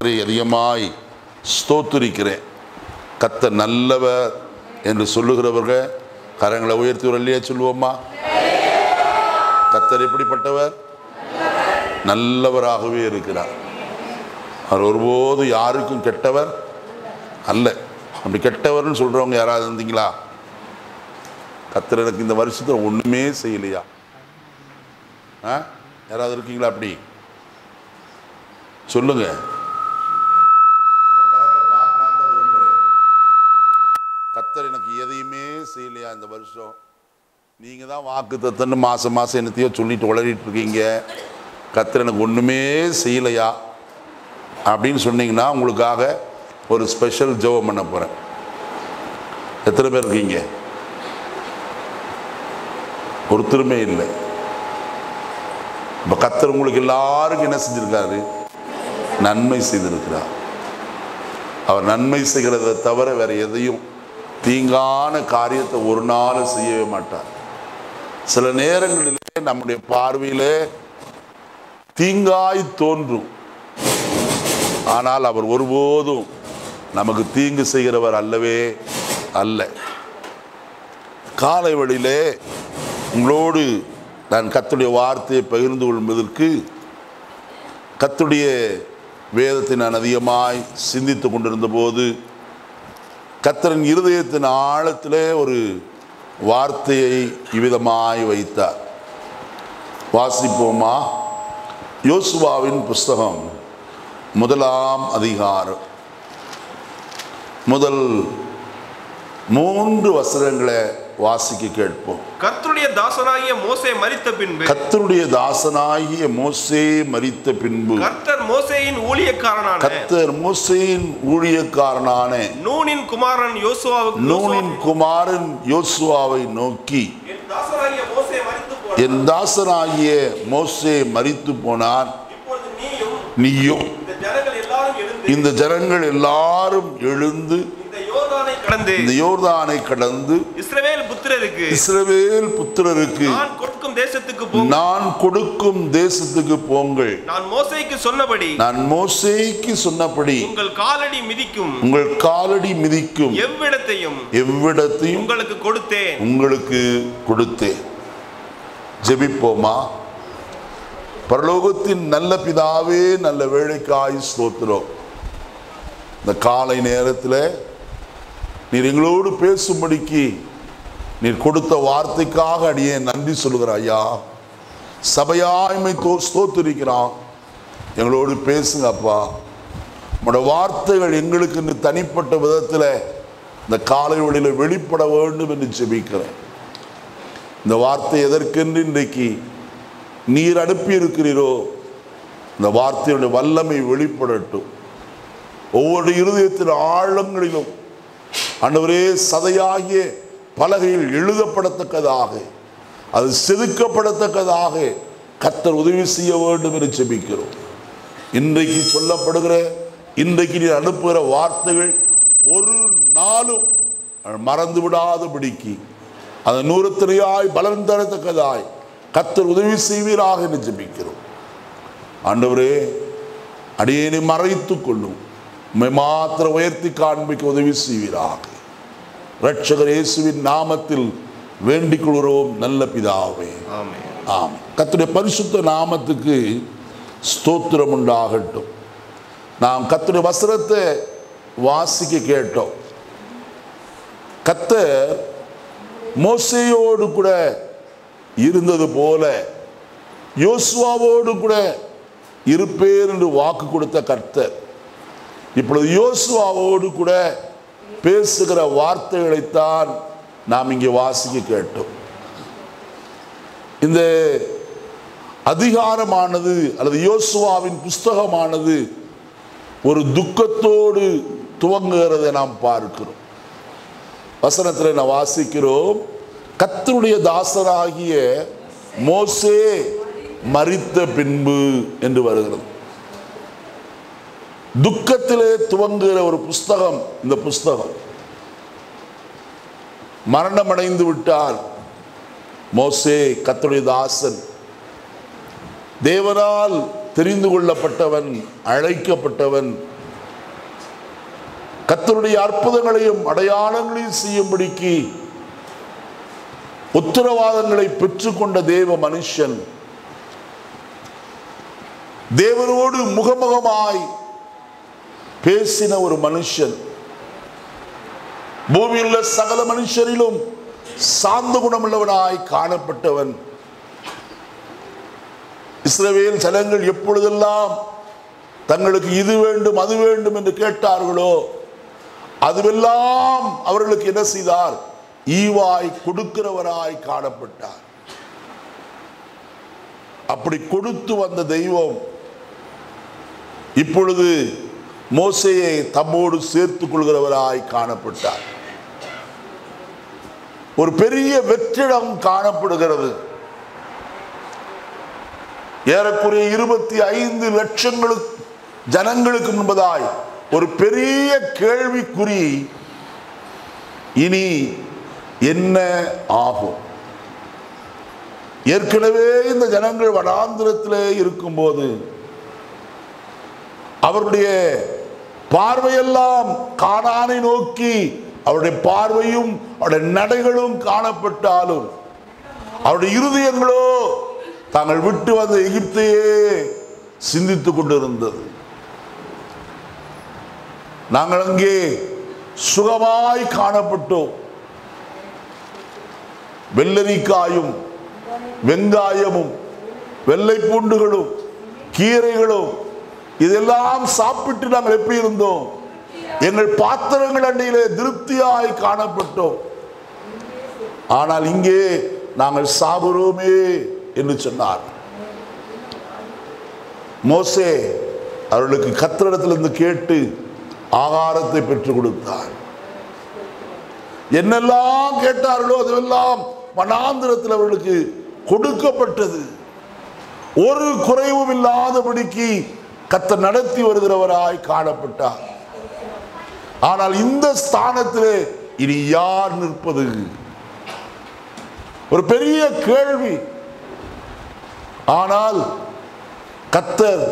கர்த்தரை அதிகமாய் ஸ்தோத்திரிக்கிறேன் கர்த்தர் நல்லவர் என்று சொல்லுகிறவர்கள் கரங்களை உயர்த்தி ஒரு இல்லையா சொல்லுவோமா கர்த்தர் எப்படிப்பட்டவர் நல்லவராகவே இருக்கிறார் அவர் ஒருபோதும் யாருக்கும் கெட்டவர் அல்ல அப்படி கெட்டவர்னு சொல்றவங்க யாராவது இருந்தீங்களா கர்த்தர் எனக்கு இந்த வருஷத்தில் ஒண்ணுமே செய்யலையா ஆ யாராவது இருக்கீங்களா அப்படி சொல்லுங்க கத்தர் எனக்கு எதையுமே செய்யலையா இந்த வருஷம் நீங்க தான் வாக்கு தத்தன்னு மாசம் மாசம் என்னத்தையோ சொல்லிட்டு உளறிட்டு இருக்கீங்க கத்தர் எனக்கு ஒண்ணுமே செய்யலையா அப்படின்னு சொன்னீங்கன்னா உங்களுக்காக ஒரு ஸ்பெஷல் ஜெபம் பண்ண போறேன் எத்தனை பேர் இருக்கீங்க ஒருத்தருமே இல்லை இப்போ கத்தர் உங்களுக்கு எல்லாருக்கும் என்ன செஞ்சிருக்காரு நன்மை செய்திருக்கிறார் அவர் நன்மை செய்கிறதை தவிர வேற எதையும் தீங்கான காரியத்தை ஒரு நாள் செய்யவே மாட்டார் சில நேரங்களிலே நம்முடைய பார்வையிலே தீங்காய் தோன்றும் ஆனால் அவர் ஒருபோதும் நமக்கு தீங்கு செய்கிறவர் அல்லவே அல்ல காலை வழியிலே உங்களோடு நான் கத்துடைய வார்த்தையை பகிர்ந்து கொள்வதற்கு கத்துடைய வேதத்தை நான் அதிகமாய் சிந்தித்து கொண்டிருந்த போது கத்தரின் இருதயத்தின் ஆழத்திலே ஒரு வார்த்தையை இவ்விதமாய் வைத்தார் வாசிப்போமா யோசுவாவின் புஸ்தகம் முதலாம் அதிகாரம் முதல் மூன்று வசனங்களை வாசிக்க கேட்போம் கர்த்தருடைய தாசனாகிய மோசே மரித்த பின்பு கத்தருடைய தாசனாகிய மோசே மரித்த பின்பு கர்த்தர் மோசேயின் ஊழியக்காரனான கத்தர் மோசேயின் ஊழியக்காரனான நூனின் குமாரன் யோசுவாவுக்கு நூனின் குமாரன் யோசுவாவை நோக்கி என் தாசனாகிய மோசே மரித்து போனான் என் தாசனாகிய மோசே மரித்து போனான் இப்பொழுது நீயும் நீயும் இந்த ஜனங்கள் எல்லாரும் எழுந்து இந்த ஜனங்கள் எல்லாரும் எழுந்து இந்த யோர்தானை கடந்து இந்த யோர்தானை கடந்து இஸ்ரவேல் புத்திரருக்கு இஸ்ரவேல் புத்திரருக்கு நான் கொடுக்கும் தேசத்துக்கு போங்க நான் கொடுக்கும் தேசத்துக்கு போங்கள் நான் மோசேக்கு சொன்னபடி நான் மோசேக்கு சொன்னபடி உங்கள் காலடி மிதிக்கும் உங்கள் காலடி மிதிக்கும் எவ்விடத்தையும் எவ்விடத்தையும் உங்களுக்கு கொடுத்தேன் உங்களுக்கு கொடுத்தேன் ஜெபிப்போமா பரலோகத்தின் நல்ல பிதாவே நல்ல வேலைக்காய் ஸ்தோத்திரம் இந்த காலை நேரத்தில் நீர் எங்களோடு பேசும்படிக்கு நீர் கொடுத்த வார்த்தைக்காக அடியே நன்றி சொல்லுகிற ஐயா சபையாய்மை தோ ஸ்தோத்திரிக்கிறான் எங்களோடு பேசுங்க அப்பா உங்களோட வார்த்தைகள் எங்களுக்கு இந்த தனிப்பட்ட விதத்தில் இந்த காலை வழியில் வெளிப்பட வேண்டும் என்று ஜெபிக்கிறேன் இந்த வார்த்தை எதற்கென்று இன்றைக்கு நீர் அனுப்பி இருக்கிறீரோ இந்த வார்த்தையுடைய வல்லமை வெளிப்படட்டும் ஒவ்வொரு இருதயத்தின் ஆழங்களிலும் ஆண்டவரே சதையாகிய பலகையில் எழுதப்படத்தக்கதாக அது செதுக்கப்படத்தக்கதாக கத்தர் உதவி செய்ய வேண்டும் என்று ஜெபிக்கிறோம் இன்றைக்கு சொல்லப்படுகிற இன்றைக்கு நீ அனுப்புகிற வார்த்தைகள் ஒரு நாளும் மறந்து விடாதபடிக்கு அதை நூறுத்திரையாய் பலன் தரத்தக்கதாய் கத்தர் உதவி செய்வீராக என்று ஜெபிக்கிறோம் ஆண்டவரே அடியேனை மறைத்துக் கொள்ளும் உம்மை மாத்திர உயர்த்தி காண்பிக்க உதவி செய்வீராக ரட்சகர் இயேசுவின் நாமத்தில் வேண்டிக் கொள்கிறோம் நல்ல பிதாவே ஆமென் ஆம் கர்த்தருடைய பரிசுத்த நாமத்துக்கு ஸ்தோத்திரம் உண்டாகட்டும் நாம் கர்த்தருடைய வசனத்தை வாசிக்க கேட்டோம் கத்தர் மோசையோடு கூட இருந்தது போல யோசுவாவோடு கூட இருப்பேர் என்று வாக்கு கொடுத்த கர்த்தர் இப்பொழுது யோசுவாவோடு கூட பேசுகிற வார்த்தைகளைத்தான் நாம் இங்கே வாசிக்க கேட்டோம் இந்த அதிகாரமானது அல்லது யோசுவாவின் புஸ்தகமானது ஒரு துக்கத்தோடு துவங்குகிறதை நாம் பார்க்கிறோம் வசனத்தில் நான் வாசிக்கிறோம் கத்தருடைய தாசராகிய மோசே மரித்த பின்பு என்று வருகிறது துக்கத்திலே துவங்குகிற ஒரு புஸ்தகம் இந்த புஸ்தகம் மரணமடைந்து விட்டார் மோசே கத்தருடைய தாசன் தேவனால் தெரிந்து கொள்ளப்பட்டவன் அழைக்கப்பட்டவன் கத்தருடைய அற்புதங்களையும் அடையாளங்களையும் செய்யும்படிக்கு உத்தரவாதங்களை பெற்றுக்கொண்ட தேவ மனுஷன் தேவனோடு முகமுகமாய் பேசின ஒரு மனுஷன் பூமியில் உள்ள சகல மனுஷரிலும் சாந்த குணமுள்ளவனாய் காணப்பட்டவன் இஸ்ரவேல் ஜனங்கள் எப்பொழுதெல்லாம் தங்களுக்கு இது வேண்டும் அது வேண்டும் என்று கேட்டார்களோ அதுவெல்லாம் அவர்களுக்கு என்ன செய்தார் ஈவாய் கொடுக்கிறவராய் காணப்பட்டார் அப்படி கொடுத்து வந்த தெய்வம் இப்பொழுது மோசையை தம்மோடு சேர்த்துக் கொள்கிறவராய் காணப்பட்டார் ஒரு பெரிய வெற்றிடம் காணப்படுகிறது ஏறக்குறைய இருபத்தி ஐந்து லட்சங்களுக்கு ஜனங்களுக்கு முன்பதாய் ஒரு பெரிய கேள்விக்குறி இனி என்ன ஆகும் ஏற்கனவே இந்த ஜனங்கள் வனாந்திரத்திலே இருக்கும்போது அவருடைய பார்வையெல்லாம் கானானை நோக்கி அவருடைய பார்வையும் அவருடைய நடைகளும் காணப்பட்டாலும் அவருடைய இருதயங்களோ தாங்கள் விட்டு வந்த எகிப்தையே சிந்தித்துக் கொண்டிருந்தது நாங்கள் அங்கே சுகமாய் காணப்பட்டோம் வெள்ளரிக்காயும் வெங்காயமும் வெள்ளை பூண்டுகளும் கீரைகளும் இதெல்லாம் சாப்பிட்டு நாங்கள் எப்படி இருந்தோம் எங்கள் பாத்திரங்கள் அண்டையிலே திருப்தியாய் காணப்பட்டோம் ஆனால் இங்கே நாங்கள் சாகுறோமே என்று சொன்னார் மோசே அவர்களுக்கு கத்திரிடத்திலிருந்து கேட்டு ஆகாரத்தை பெற்றுக் கொடுத்தார் என்னெல்லாம் கேட்டார்களோ அதுவெல்லாம் வனாந்திரத்தில் அவர்களுக்கு கொடுக்கப்பட்டது ஒரு குறைவும் இல்லாதபடிக்கு கத்த நடத்தி வருகிறவராய் காணப்பட்டார் ஆனால் இந்த ஸ்தானத்திலே இனி யார் நிற்பது ஒரு பெரிய கேள்வி ஆனால் கத்தர்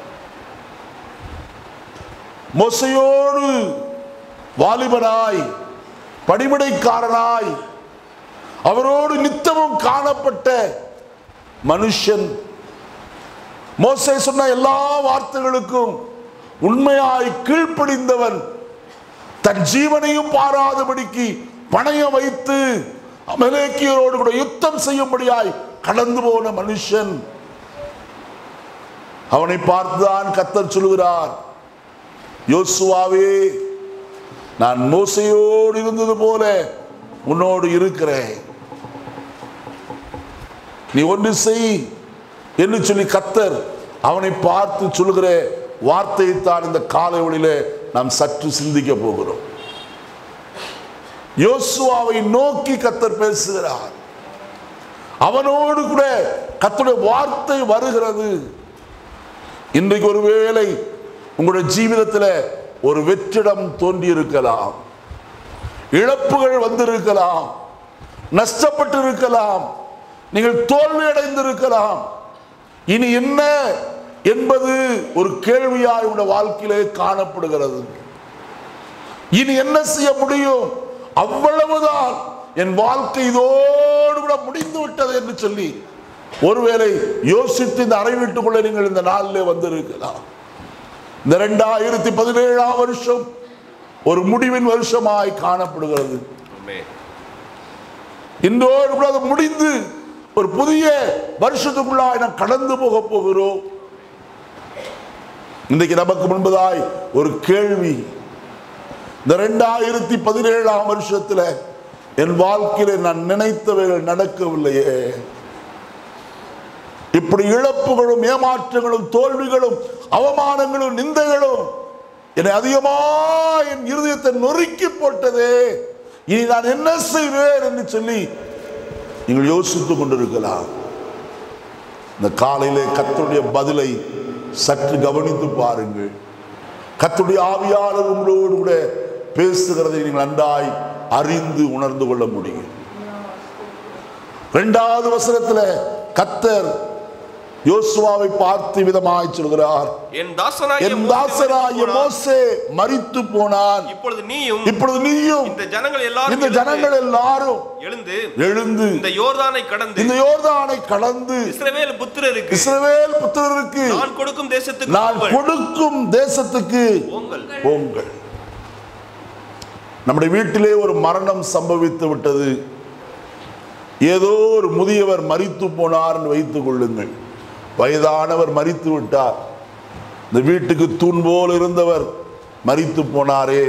மொசையோடு வாலிபனாய் படிமடைக்காரனாய் அவரோடு நித்தமும் காணப்பட்ட மனுஷன் மோசே சொன்ன எல்லா வார்த்தைகளுக்கும் உண்மையாய் கீழ்ப்படிந்தவன் தன் ஜீவனையும் பாராதபடிக்கு பணையம் வைத்து அமலேக்கியரோடு கூட யுத்தம் செய்யும்படியாய் கடந்து போன மனுஷன் அவனை பார்த்துதான் கத்தர் சொல்கிறார் யோசுவாவே நான் மோசையோடு இருந்தது போல உன்னோடு இருக்கிறேன் நீ ஒன்று செய் என்று சொல்லி கத்தர் அவனை பார்த்து சொல்லுகிற வார்த்தையை தான் இந்த காலை ஒளியிலே நாம் சற்று சிந்திக்க போகிறோம் யோசுவாவை நோக்கி கத்தர் பேசுகிறார் அவனோடு கூட கத்தருடைய வார்த்தை வருகிறது இன்றைக்கு ஒருவேளை உங்களுடைய ஜீவிதத்தில் ஒரு வெற்றிடம் தோன்றி இருக்கலாம் இழப்புகள் வந்திருக்கலாம் நஷ்டப்பட்டு இருக்கலாம் நீங்கள் தோல்வி அடைந்திருக்கலாம் இனி என்ன என்பது ஒரு கேள்வியாய் உடைய வாழ்க்கையிலே காணப்படுகிறது இனி என்ன செய்ய முடியும் அவ்வளவுதான் என் வாழ்க்கை இதோடு கூட முடிந்து விட்டது என்று சொல்லி ஒருவேளை யோசித்து இந்த அறை வீட்டுக்குள்ள நீங்கள் இந்த நாளிலே வந்திருக்கலாம் இந்த ரெண்டாயிரத்தி பதினேழாம் வருஷம் ஒரு முடிவின் வருஷமாய் காணப்படுகிறது ஆமென். இன்றோடு கூட அது முடிந்து ஒரு புதிய வருஷத்துக்குள்ளாய் நாம் கடந்து போக போகிறோம் இன்றைக்கு நமக்கு முன்பதாய் ஒரு கேள்வி இந்த ரெண்டாயிரத்தி பதினேழாம் வருஷத்துல என் வாழ்க்கையில நான் நினைத்தவைகள் நடக்கவில்லையே இப்படி இழப்புகளும் ஏமாற்றங்களும் தோல்விகளும் அவமானங்களும் நிந்தைகளும் என்னை அதிகமா என் இருதயத்தை நொறுக்கி போட்டதே இனி நான் என்ன செய்வேன் என்று சொல்லி நீங்கள் யோசித்துக் கொண்டிருக்கலாம் இந்த காலையிலே கர்த்தருடைய பதிலை சற்று கவனித்து பாருங்கள் கர்த்தருடைய ஆவியாளர் உங்களோடு கூட பேசுகிறதை நீங்கள் நன்றாய் அறிந்து உணர்ந்து கொள்ள முடியும் இரண்டாவது வசனத்துல கத்தர் யோசுவாவை பார்த்து விதமாய் சொல்கிறார் என் தாசனாகிய என் மோசே தாசராகிய மரித்து போனான். மோசே மரித்து போனான் இப்பொழுது நீயும் இப்பொழுது நீயும் இந்த ஜனங்கள் எல்லாரும் இந்த எழுந்து, ஜனங்கள் எல்லாரும் எழுந்து எழுந்து இந்த யோர்தானை கடந்து இந்த யோர்தானை கடந்து இஸ்ரவேல் புத்திரருக்கு இஸ்ரவேல் புத்திரருக்கு நான் கொடுக்கும் தேசத்துக்கு நான் போங்கள். கொடுக்கும் தேசத்துக்கு போங்கள் போங்கள் நம்முடைய வீட்டிலே ஒரு மரணம் சம்பவித்து விட்டது ஏதோ ஒரு முதியவர் மரித்து போனார் என்று வைத்துக் கொள்ளுங்கள் வயதானவர் மரித்து விட்டார் இந்த வீட்டுக்கு தூண் போல் இருந்தவர் மரித்து போனாரே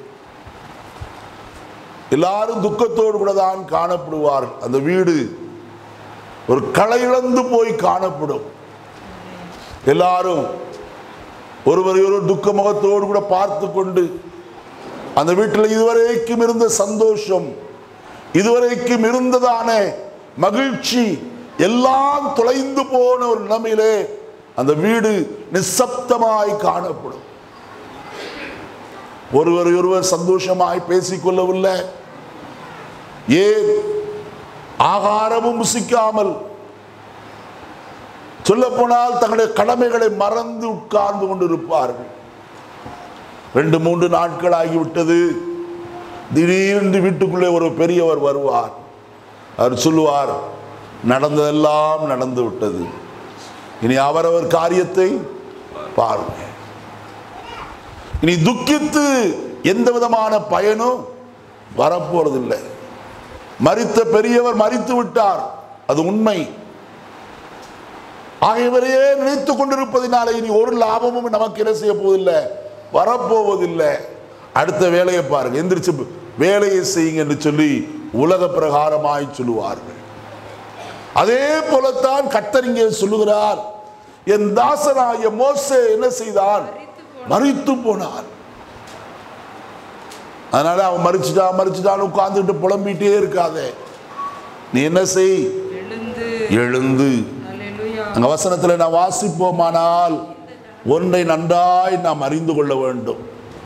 எல்லாரும் துக்கத்தோடு கூட தான் காணப்படுவார் அந்த வீடு ஒரு களை இழந்து போய் காணப்படும் எல்லாரும் ஒருவரை ஒரு துக்க முகத்தோடு கூட பார்த்து கொண்டு அந்த வீட்டில் இதுவரைக்கும் இருந்த சந்தோஷம் இதுவரைக்கும் இருந்ததான மகிழ்ச்சி எல்லாம் தொலைந்து போன ஒரு நிலைமையிலே அந்த வீடு நிசப்தமாய் காணப்படும் ஒருவர் ஒருவர் சந்தோஷமாய் பேசிக்கொள்ளவில்லை ஏன் ஆகாரமும் புசிக்காமல் சொல்ல போனால் தங்களுடைய கடமைகளை மறந்து உட்கார்ந்து கொண்டிருப்பார்கள் ரெண்டு மூன்று நாட்கள் ஆகிவிட்டது திடீரென்று வீட்டுக்குள்ளே ஒரு பெரியவர் வருவார் அவர் சொல்லுவார் நடந்ததெல்லாம் நடந்து விட்டது இனி அவரவர் காரியத்தை பாருங்க இனி துக்கித்து எந்த விதமான பயனும் வரப்போறதில்லை மரித்த பெரியவர் மரித்து விட்டார் அது உண்மை ஆகியவரையே நினைத்துக் கொண்டிருப்பதினால இனி ஒரு லாபமும் நமக்கு என்ன செய்ய போவதில்லை வரப்போவதில்லை அடுத்த வேலையை பாருங்க எந்திரிச்சு வேலையை செய்யுங்க என்று சொல்லி உலக பிரகாரமாய் சொல்லுவார்கள் அதே போலத்தான் கர்த்தர் இங்கே சொல்லுகிறார் என் தாசனாகிய மோசே என்ன செய்தான் மறித்து போனான் அதனால அவன் மறிச்சுட்டா மறிச்சுட்டான்னு உட்கார்ந்துட்டு புலம்பிட்டே இருக்காதே நீ என்ன செய் எழுந்து எழுந்து அல்லேலூயா அங்க வசனத்தில் நான் வாசிப்போமானால் ஒன்றை நன்றாய் நாம் அறிந்து கொள்ள வேண்டும்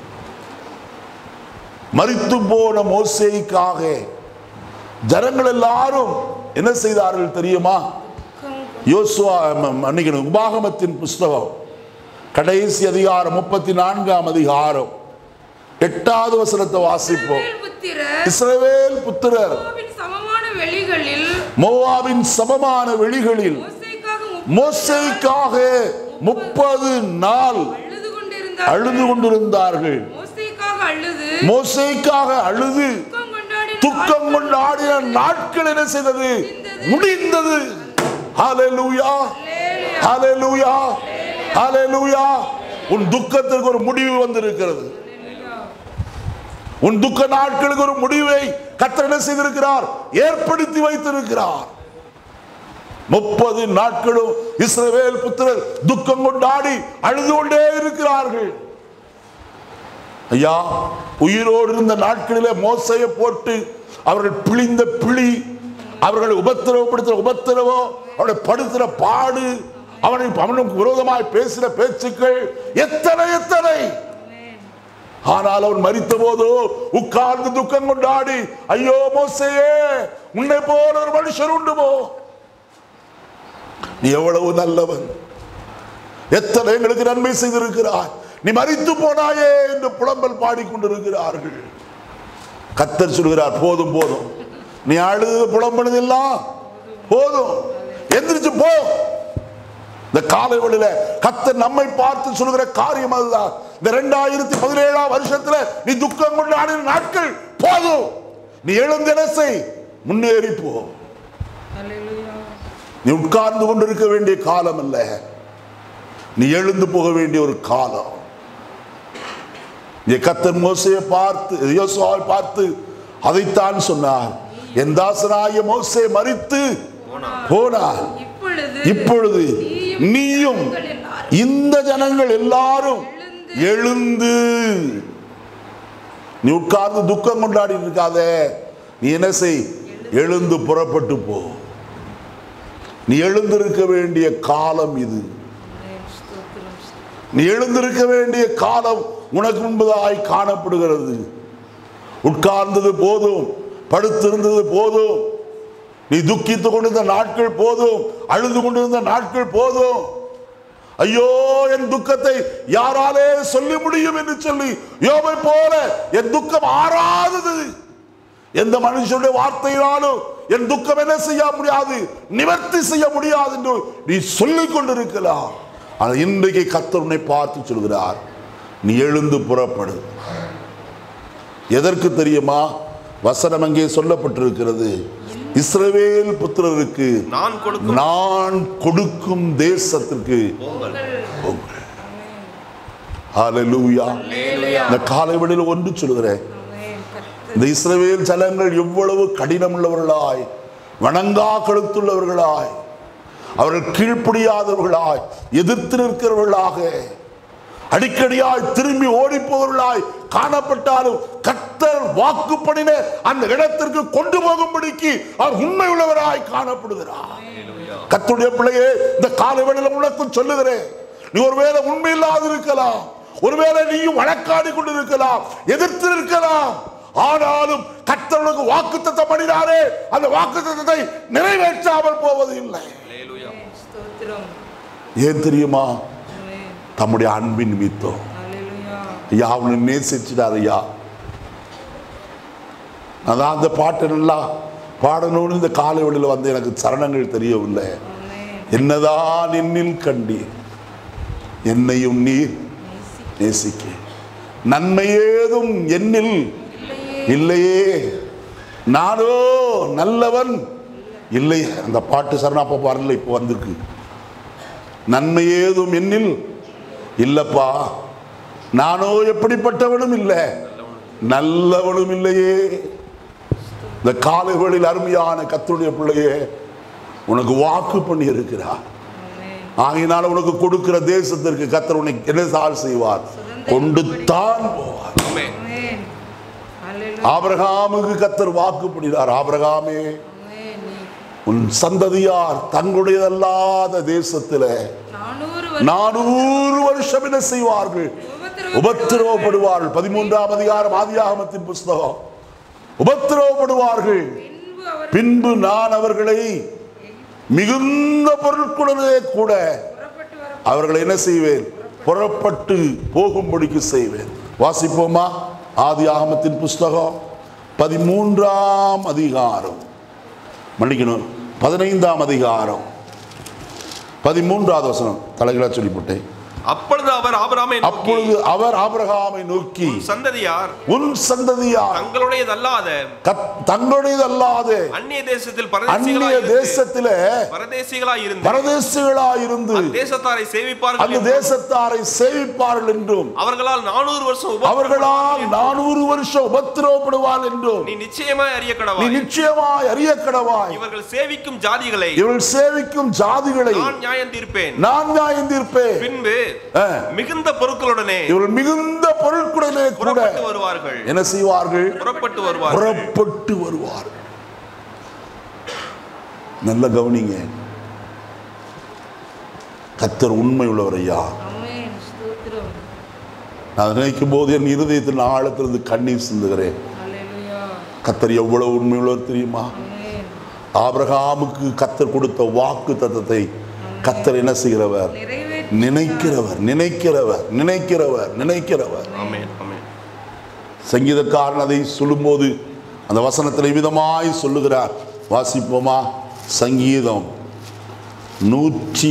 மரித்து போன மோசேக்காக ஜனங்கள் எல்லாரும் என்ன செய்தார்கள் தெரியுமா யோசுவா ம- மன்னிக்கணும் உபாகமத்தின் புஸ்தகம் கடைசி அதிகாரம் முப்பத்தி நான்காம் அதிகாரம் எட்டாவது வசனத்தை வாசிப்போம் இஸ்ரவேல் புத்திரர் இஸ்ரவேல் புத்திரர் யெகோவாவின் சமமான வெளிகளில் மோவாவின் சமமான வெளிகளில் மோசேக்காக மோசைக்காக முப்பது நாள் அழுது கொண்டிருந்தார் அழுது கொண்டிருந்தார்கள் மோசேக்காக அழுது மோசைக்காக அழுது துக்கம் கொண்டாடி துக்கம் கொண்டாடின நாட்கள் என்ன செய்தது முடிந்தது ஹalleluya ஹalleluya ஹalleluya உன் துக்கத்திற்கு ஒரு முடிவு வந்திருக்கிறது உன் துக்க நாட்களுக்கு ஒரு முடிவை கர்த்தர் என்ன செய்திருக்கிறார் ஏற்படுத்தி வைத்திருக்கிறார் முப்பது நாட்களும் இஸ்ரவேல் புத்திரர் துக்கம் கொண்டாடி அழுது கொண்டே இருக்கிறார்கள் ஐயா உயிரோடு இருந்த நாட்களிலே மோசையை போட்டு அவர்கள் பிழிந்த பிழி அவர்களை உபத்திரவப்படுத்துகிற உபத்திரவம் அவனை படுத்துற பாடு அவனை அவனுக்கு விரோதமாய் பேசுகிற பேச்சுக்கள் எத்தனை எத்தனை ஆனால் அவன் மரித்த போதோ உட்கார்ந்து துக்கம் கொண்டாடி ஐயோ மோசையே உன்னை போல ஒரு மனுஷர் உண்டுமோ நீ எவ்வளவு நல்லவன் எத்தனை எங்களுக்கு நன்மை செய்திருக்கிறாய் நீ மரித்து போனாயே என்று புலம்பல் பாடிக்கொண்டிருக்கிறார்கள் கத்தர் சொல்கிறார் போதும் போதும் நீ அழுது புலம்புனதெல்லாம் போதும் எந்திரிச்சு போ இந்த காலை வழியில கத்தர் நம்மை பார்த்து சொல்லுகிற காரியம் அதுதான் இந்த ரெண்டாயிரத்தி பதினேழாம் வருஷத்துல நீ துக்கம் கொண்டாடின நாட்கள் போதும் நீ எழுந்த செய் முன்னேறி போ அல்லேலூயா நீ உட்கார்ந்து கொண்டிருக்க வேண்டிய காலம் அல்ல நீ எழுந்து போக வேண்டிய ஒரு காலம் இங்கே கத்தர் மோசையை பார்த்து யோசுவாவை பார்த்து அதைத்தான் சொன்னார் என் தாசனாய மோசே மரித்து போனார் இப்பொழுது இப்பொழுது நீயும் இந்த ஜனங்கள் எல்லாரும் எழுந்து நீ உட்கார்ந்து துக்கம் கொண்டாடி இருக்காதே நீ என்ன செய் எழுந்து புறப்பட்டு போ நீ எழுந்திருக்க வேண்டிய காலம் இது ஸ்தோத்திரம் நீ எழுந்திருக்க வேண்டிய காலம் உனக்கு முன்பதாய் காணப்படுகிறது உட்கார்ந்தது போதும் படுத்திருந்தது போதும் நீ துக்கித்து கொண்டிருந்த நாட்கள் போதும் அழுது கொண்டிருந்த நாட்கள் போதும் ஐயோ என் துக்கத்தை யாராலே சொல்லி முடியும் என்று சொல்லி யோபை போல என் துக்கம் ஆறாதது எந்த மனுஷனுடைய வார்த்தையினாலும் என் துக்கம் என்ன செய்ய முடியாது நிவர்த்தி செய்ய முடியாது என்று நீ சொல்லிக் கொண்டிருக்கலாம் ஆனால் இன்றைக்கு கர்த்தர் உன்னை பார்த்து சொல்கிறார் நீ எழுந்து புறப்படு எதற்கு தெரியுமா வசனம் அங்கே சொல்லப்பட்டிருக்கிறது இஸ்ரவேல் புத்திரருக்கு நான் கொடுக்கும் நான் கொடுக்கும் தேசத்திற்கு போங்கள் போங்கள் ஹalleluya இந்த காலை வேளையில் ஒன்று சொல்கிறேன் ஆமென். கர்த்தர் இந்த இஸ்ரவேல் ஜனங்கள் எவ்வளவு கடினமுள்ளவர்களாய் வணங்கா கழுத்துள்ளவர்களாய் அவர்கள் கீழ்ப்படியாதவர்களாய் எதிர்த்து நிற்கிறவர்களாக அடிக்கடியாய் திரும்பி ஓடிப்போவர்களாய் காணப்பட்டாலும் கர்த்தர் வாக்கு பண்ணின அந்த இடத்திற்கு கொண்டு போகும்படிக்கு அவர் உண்மை உள்ளவராய் காணப்படுகிறார் கர்த்தருடைய பிள்ளையே இந்த காலை வேளையில் உனக்கும் சொல்லுகிறேன் நீ ஒருவேளை உண்மை இல்லாது இருக்கலாம் ஒருவேளை நீயும் வழக்காடி கொண்டு இருக்கலாம் எதிர்த்து இருக்கலாம் ஆனாலும் கர்த்தருக்கு வாக்கு தத்தம் பண்ணினாரே அந்த வாக்கு தத்தத்தை நிறைவேற்றாமல் போவது இல்லை அல்லேலூயா ஸ்தோத்திரம் ஏன் தெரியுமா ஆமென். தம்முடைய அன்பின் நிமித்தம் அல்லேலூயா ஐயா அவனை நேசிச்சிட்டார் ஐயா அதான் அந்த பாட்டு நல்லா பாடணும்னு இந்த காலை வழியில் வந்து எனக்கு சரணங்கள் தெரியவில்லை ஆமென். என்னதான் என்னில் கண்டி என்னையும் நீர் நேசிக்க நன்மை ஏதும் என்னில் இல்லையே நானோ நல்லவன் இல்லை அந்த பாட்டு சரணாப்பா பாடல இப்போ வந்திருக்கு நன்மை ஏதும் என்னில் இல்லப்பா நானோ எப்படிப்பட்டவனும் இல்லை நல்லவனும் இல்லையே இந்த காலைகளில் அருமையான கத்துடைய பிள்ளையே உனக்கு வாக்கு பண்ணி இருக்கிறார் ஆமென். ஆகையினால உனக்கு கொடுக்கிற தேசத்திற்கு கத்தர் உனக்கு என்ன சால் செய்வார் கொண்டு தான் போவார் ஆமென் ஆமென். அல்லேலூயா. ஆபிரகாமுக்கு கத்தர் வாக்கு பண்ணினார் ஆபிரகாமே ஆமென். நீ உன் சந்ததியார் தங்களுடையதல்லாத தேசத்திலே நானூறு வருஷம் நானூறு வருஷம் என்ன செய்வார்கள் உபத்திரவ- உபத்திரவப்படுவார்கள் பதிமூன்றாம் அதிகாரம் ஆதியாகமத்தின் புஸ்தகம் உபத்திரவப்படுவார்கள் பின்பு அவர் பின்பு நான் அவர்களை மிகுந்த பொருட்களுடனே கூட புறப்பட்டு வர அவர்களை என்ன செய்வேன் புறப்பட்டு போகும்படிக்கு செய்வேன் வாசிப்போமா ஆதி ஆகமத்தின் புஸ்தகம் பதிமூன்றாம் அதிகாரம் மன்னிக்கணும் பதினைந்தாம் அதிகாரம் பதிமூன்றாவது வசனம் தலைகளா சொல்லி போட்டேன் அப்பொழுது அவர் ஆபிரகாமை நோக்கி, அப்பொழுது அவர் ஆபிரகாமை நோக்கி சந்ததியார் உன் சந்ததியார் தங்களுடையதல்லாத கத்- தங்களுடையதல்லாத அந்நிய தேசத்தில் அந்நிய பரதேசிகளாய் இருந்து தேசத்திலே பரதேசிகளாய் இருந்து பரதேசிகளாயிருந்து தேசத்தாரை சேவிப்பார்கள் அந்த என்றும், தேசத்தாரை சேவிப்பார்கள் என்றும் அவர்களால் நானூறு வருஷம் உப- அவர்களால் நானூறு வருஷம் உபத்திரவப்படுவாள் என்றும் நீ நிச்சயமாய் அறிய நீ கடவாய் நிச்சயமாய் அறிய கடவாய் இவர்கள் சேவிக்கும் ஜாதிகளை இவள் சேவிக்கும் ஜாதிகளை நான் நியாயம் தீர்ப்பேன் நான் நியாயந்திருப்பேன் பின்பு ஆ. மிகுந்த பொருட்களுடனே இவள் மிகுந்த பொருட்களுடனே கூட புறப்பட்டு வருவார்கள் என்ன செய்வார்கள் புறப்பட்டு வருவார்கள் புறப்பட்டு வருவார்கள் நல்ல கவனிங்க கத்தர் உண்மை உள்ளவர் ஐயா ஆமென். ஸ்தோத்திரம் நான் நினைக்கும் போது என் இருதயத்தில் ஆழத்திலிருந்து கண்ணீர் சிந்துகிறேன் அல்லேலூயா கத்தர் எவ்வளவு உண்மை உள்ளவர் தெரியுமா ஆமென். ஆபிரகாமுக்கு கத்தர் கொடுத்த வாக்கு தத்தத்தை கத்தர் என்ன செய்கிறவர் நிறைவேற்றி நினைக்கிறவர் நினைக்கிறவர் நினைக்கிறவர் நினைக்கிறவர் ஆமென் ஆமென் சங்கீதக்காரன் அதை சொல்லும்போது அந்த வசனத்தில் விதமாய் சொல்லுகிறார் வாசிப்போமா சங்கீதம் நூற்றி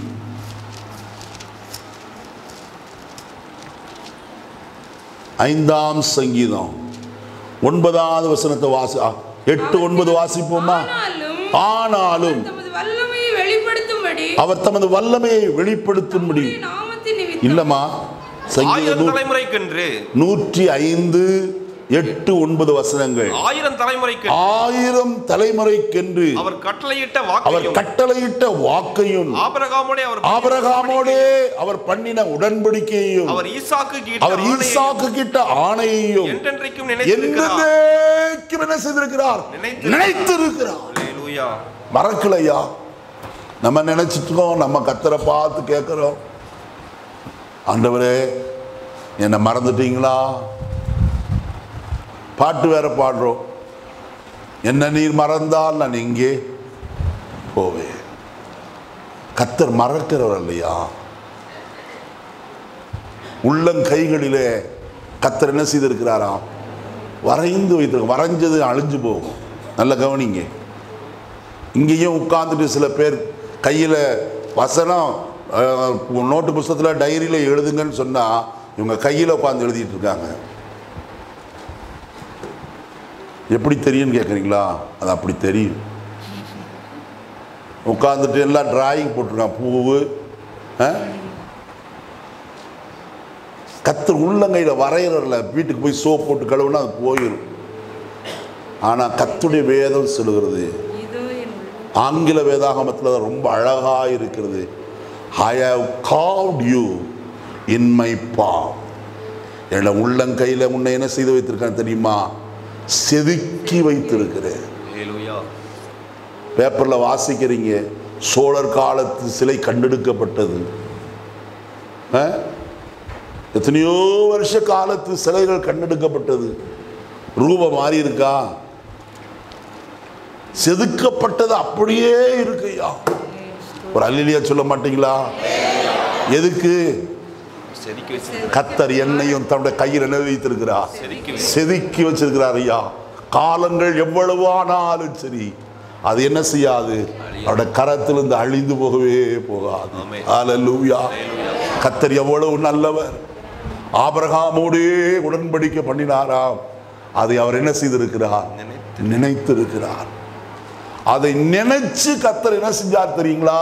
ஐந்தாம் சங்கீதம் ஒன்பதாவது வசனத்தை வாசி ஆ, எட்டு ஒன்பது வாசிப்போமா ஆனாலும் ஆனாலும் தமது வல்லமையை வெளிப்படுத்தும்படி அவர் தமது வல்லமையை வெளிப்படுத்தும்படி அவருடைய நாமத்தின் நிமித்தம் இல்லம்மா சங்கீதம் ஆயிரம் நூ- தலைமுறைக்கென்று நூற்றி ஐந்து எட்டு ஒன்பது வசனங்கள் ஆயிரம் தலைமுறைக்கு ஆயிரம் தலைமுறைக்கென்று அவர் கட்டளையிட்ட அவர் வாக்கையும் கட்டளையிட்ட வாக்கையும் ஆபிரகாமோடே அவர் ஆபிரகாமோடே அவர் பண்ணின உடன்படிக்கையையும் அவர் ஈசாக்கு அவர் ஈசாக்கு கிட்ட ஆணையையும் என்றென்றைக்கும் நினைத்திருக்கிறார் என்றென்றைக்கும் என்ன செய்திருக்கிறார் நினைத்திருக்கிறார். நினைத்திருக்கிறார் அல்லேலூயா மறக்கலையா நம்ம நினைச்சிட்டோம் நம்ம கத்தரை பார்த்து கேட்கிறோம் ஆண்டவரே என்னை மறந்துட்டீங்களா பாட்டு வேற பாடுறோம் என்ன நீர் மறந்தால் நான் எங்கே போவேன் கத்தர் மறக்கிறவர் இல்லையா உள்ளங்கைகளிலே கத்தர் என்ன செய்திருக்கிறாராம் வரைந்து வைத்திருக்க வரைஞ்சது அழிஞ்சு போகும் நல்ல கவனிங்க இங்கேயும் உட்கார்ந்துட்டு சில பேர் கையில் வசனம் அஹ், நோட்டு புஸ்தகத்தில் டைரியில் எழுதுங்கன்னு சொன்னால் இவங்க கையில் உட்காந்து எழுதிட்டு இருக்காங்க எப்படி தெரியும்னு கேட்குறீங்களா அது அப்படி தெரியும் உட்காந்துட்டு எல்லாம் டிராயிங் போட்டிருக்கான் பூவு ஆ? கத்தர் உள்ளங்கையில் வரைகிறல வீட்டுக்கு போய் சோப் போட்டு கழுவுனா அது போயிடும் ஆனால் கத்துடைய வேதம் சொல்லுகிறது இதோ என் உள்ளம். ஆங்கில வேதாகமத்தில் அது ரொம்ப அழகாக இருக்கிறது I have caught you in my பா என்னோட உள்ளங்கையில் முன்ன என்ன செய்து வைத்திருக்கேன் தெரியுமா செதுக்கி வைத்திருக்கிறேன் ஹalleluya பேப்பரில் வாசிக்கிறீங்க சோழர் காலத்து சிலை கண்டெடுக்கப்பட்டது ஆ? எத்தனையோ வருஷ காலத்து சிலைகள் கண்டெடுக்கப்பட்டது ரூபம் மாறி இருக்கா செதுக்கப்பட்டது அப்படியே இருக்குய்யா ஒரு அல்லிலியா சொல்ல மாட்டீங்களா எதுக்கு செதுக்கி வச்சு கத்தர் என்னையும் தன்னுடைய கையில் என்ன வைத்திருக்கிறார் செதுக்கி வச்சு செதுக்கி வச்சிருக்கிறார் ஐயா காலங்கள் எவ்வளவு ஆனாலும் சரி அது என்ன செய்யாது அவருடைய கரத்திலிருந்து அழிந்து போகவே போகாது ஆமென். ஹalleluya கத்தர் எவ்வளவு நல்லவர் ஆபிரகாமோடே உடன்படிக்கை பண்ணினாராம் அதை அவர் என்ன செய்திருக்கிறார் நினைத்து. நினைத்திருக்கிறார் அதை நினைச்சு கத்தர் என்ன செஞ்சார் தெரியுங்களா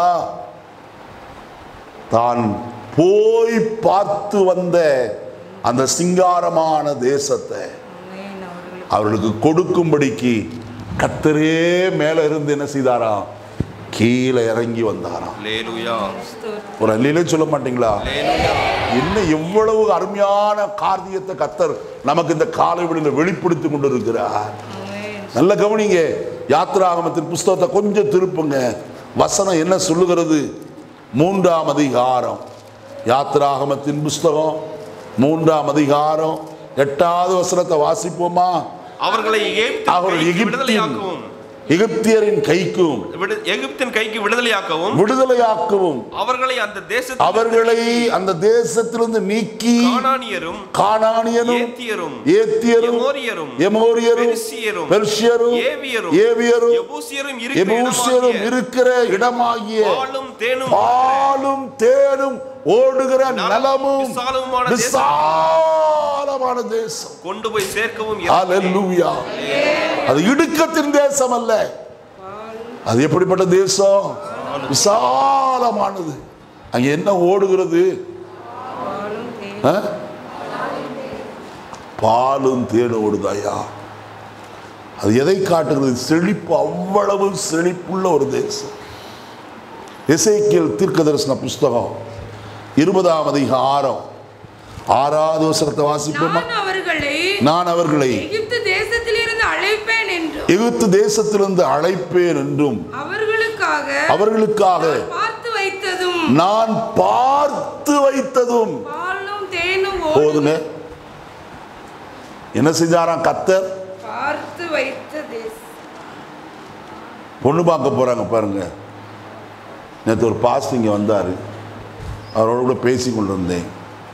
தான் போய் பார்த்து வந்த அந்த சிங்காரமான தேசத்தை ஆமென். அவர்களுக்கு அவர்களுக்கு கொடுக்கும்படிக்கு கத்தரே மேல இருந்து என்ன செய்தாராம் கீழே இறங்கி வந்தாராம் ஹalleluya ஸ்தோத்திரம். ஒரு அல்லிலே சொல்ல மாட்டீங்களா ஹalleluya என்ன எவ்வளவு அருமையான காரியத்தை கத்தர் நமக்கு இந்த காலை வெளியில் வெளிப்படுத்தி கொண்டு இருக்கிறார் ஆமென். நல்ல கவனிங்க யாத்ராகமத்தின் புஸ்தகத்தை கொஞ்சம் திருப்புங்க வசனம் என்ன சொல்லுகிறது மூன்றாம் அதிகாரம் யாத்ராகமத்தின் புஸ்தகம் மூன்றாம் அதிகாரம் எட்டாவது வசனத்தை வாசிப்போமா அவர்களை எகிப்தின் அவர்கள் கைக்கு எகிப்தின் விடுதலையாக்கவும் எகிப்தியரின் கைக்கும் விடு- எகிப்தின் கைக்கு விடுதலையாக்கவும் விடுதலையாக்கவும் அவர்களை அந்த தேசத்தில் அவர்களை அந்த தேசத்திலிருந்து நீக்கி கானானியரும் கானானியனும் ஏத்தியரும் ஏத்தியரும் எமோரியரும் எமோரியரும் பெரிசியரும் பெர்ஷியரும் ஏவியரும் ஏவியரும் எபூசியரும் இருக்கிற எபூசியரும் இடமாகிய இருக்கிற இடமாகிய பாலும் தேனும் பாலும் தேனும் ஓடுகிற நலமும் விசாலமுமான தேசம் விசாலமான தேசம் கொண்டு போய் சேர்க்கவும் ஹalleluya அது இடுக்கத்தின் தேசம் அல்ல அது எப்படிப்பட்ட தேசம் விசாலமானது அங்க என்ன ஓடுகிறது பாலும் தேனும். ஆ? பாலும் தேனும் ஓடுதாயா அது எதை காட்டுகிறது செழிப்பு அவ்வளவு செழிப்புள்ள ஒரு தேசம் எசேக்கியல் தீர்க்க தரிசன புஸ்தகம் இருபதாம் அதிகாரம் ஆறாவது வசனத்தை வாசிப்போமா நான் அவர்களை நான் அவர்களை எகிப்து தேசத்திலிருந்து அழைப்பேன் என்றும் எகிப்து தேசத்திலிருந்து அழைப்பேன் என்றும் அவர்களுக்காக அவர்களுக்காக பார்த்து வைத்ததும் நான் பார்த்து வைத்ததும் பாலும் தேனும் போதுங்க ஓடும் என்ன செஞ்சாராம் கத்தர் பார்த்து வைத்த தேசம் பொண்ணு பார்க்க போறாங்க பாருங்க நேற்று ஒரு பாஸ்ட் இங்கே வந்தார் அவரோட கூட பேசி கொண்டு வந்தேன்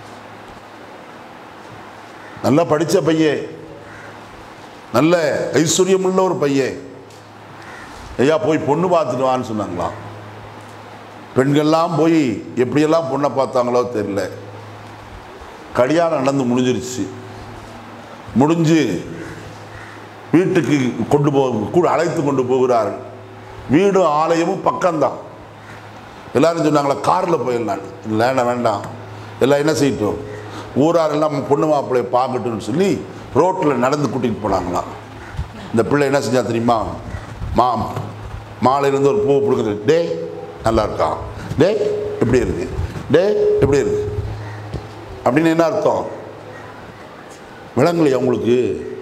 நல்லா படித்த பையன் நல்ல ஐஸ்வர்யமுள்ள ஒரு பையன் ஐயா போய் பொண்ணு பார்த்துட்டு வான்னு சொன்னாங்களாம் பெண்கள்லாம் போய் எப்படியெல்லாம் பொண்ணை பார்த்தாங்களோ தெரியல கல்யாணம் நடந்து முடிஞ்சிருச்சு முடிஞ்சு வீட்டுக்கு கொண்டு போ கூட அழைத்து கொண்டு போகிறார்கள் வீடும் ஆலயமும் பக்கம்தான் எல்லாரும் சொன்னாங்களா காரில் போயிடலாம் இல்லை வேண்டாம் வேண்டாம் எல்லாம் என்ன செய்யட்டும் ஊரார் எல்லாம் பொண்ணு மாப்பிள்ளையை பார்க்கட்டும்னு சொல்லி ரோட்டில் நடந்து கூட்டிகிட்டு போனாங்களாம் இந்த பிள்ளை என்ன செஞ்சா தெரியுமா மா மாலையிலேருந்து ஒரு பூ கொடுக்குறது டே நல்லா இருக்கா டே எப்படி இருக்கு டே எப்படி இருக்கு அப்படின்னு என்ன அர்த்தம் விளங்கலையா உங்களுக்கு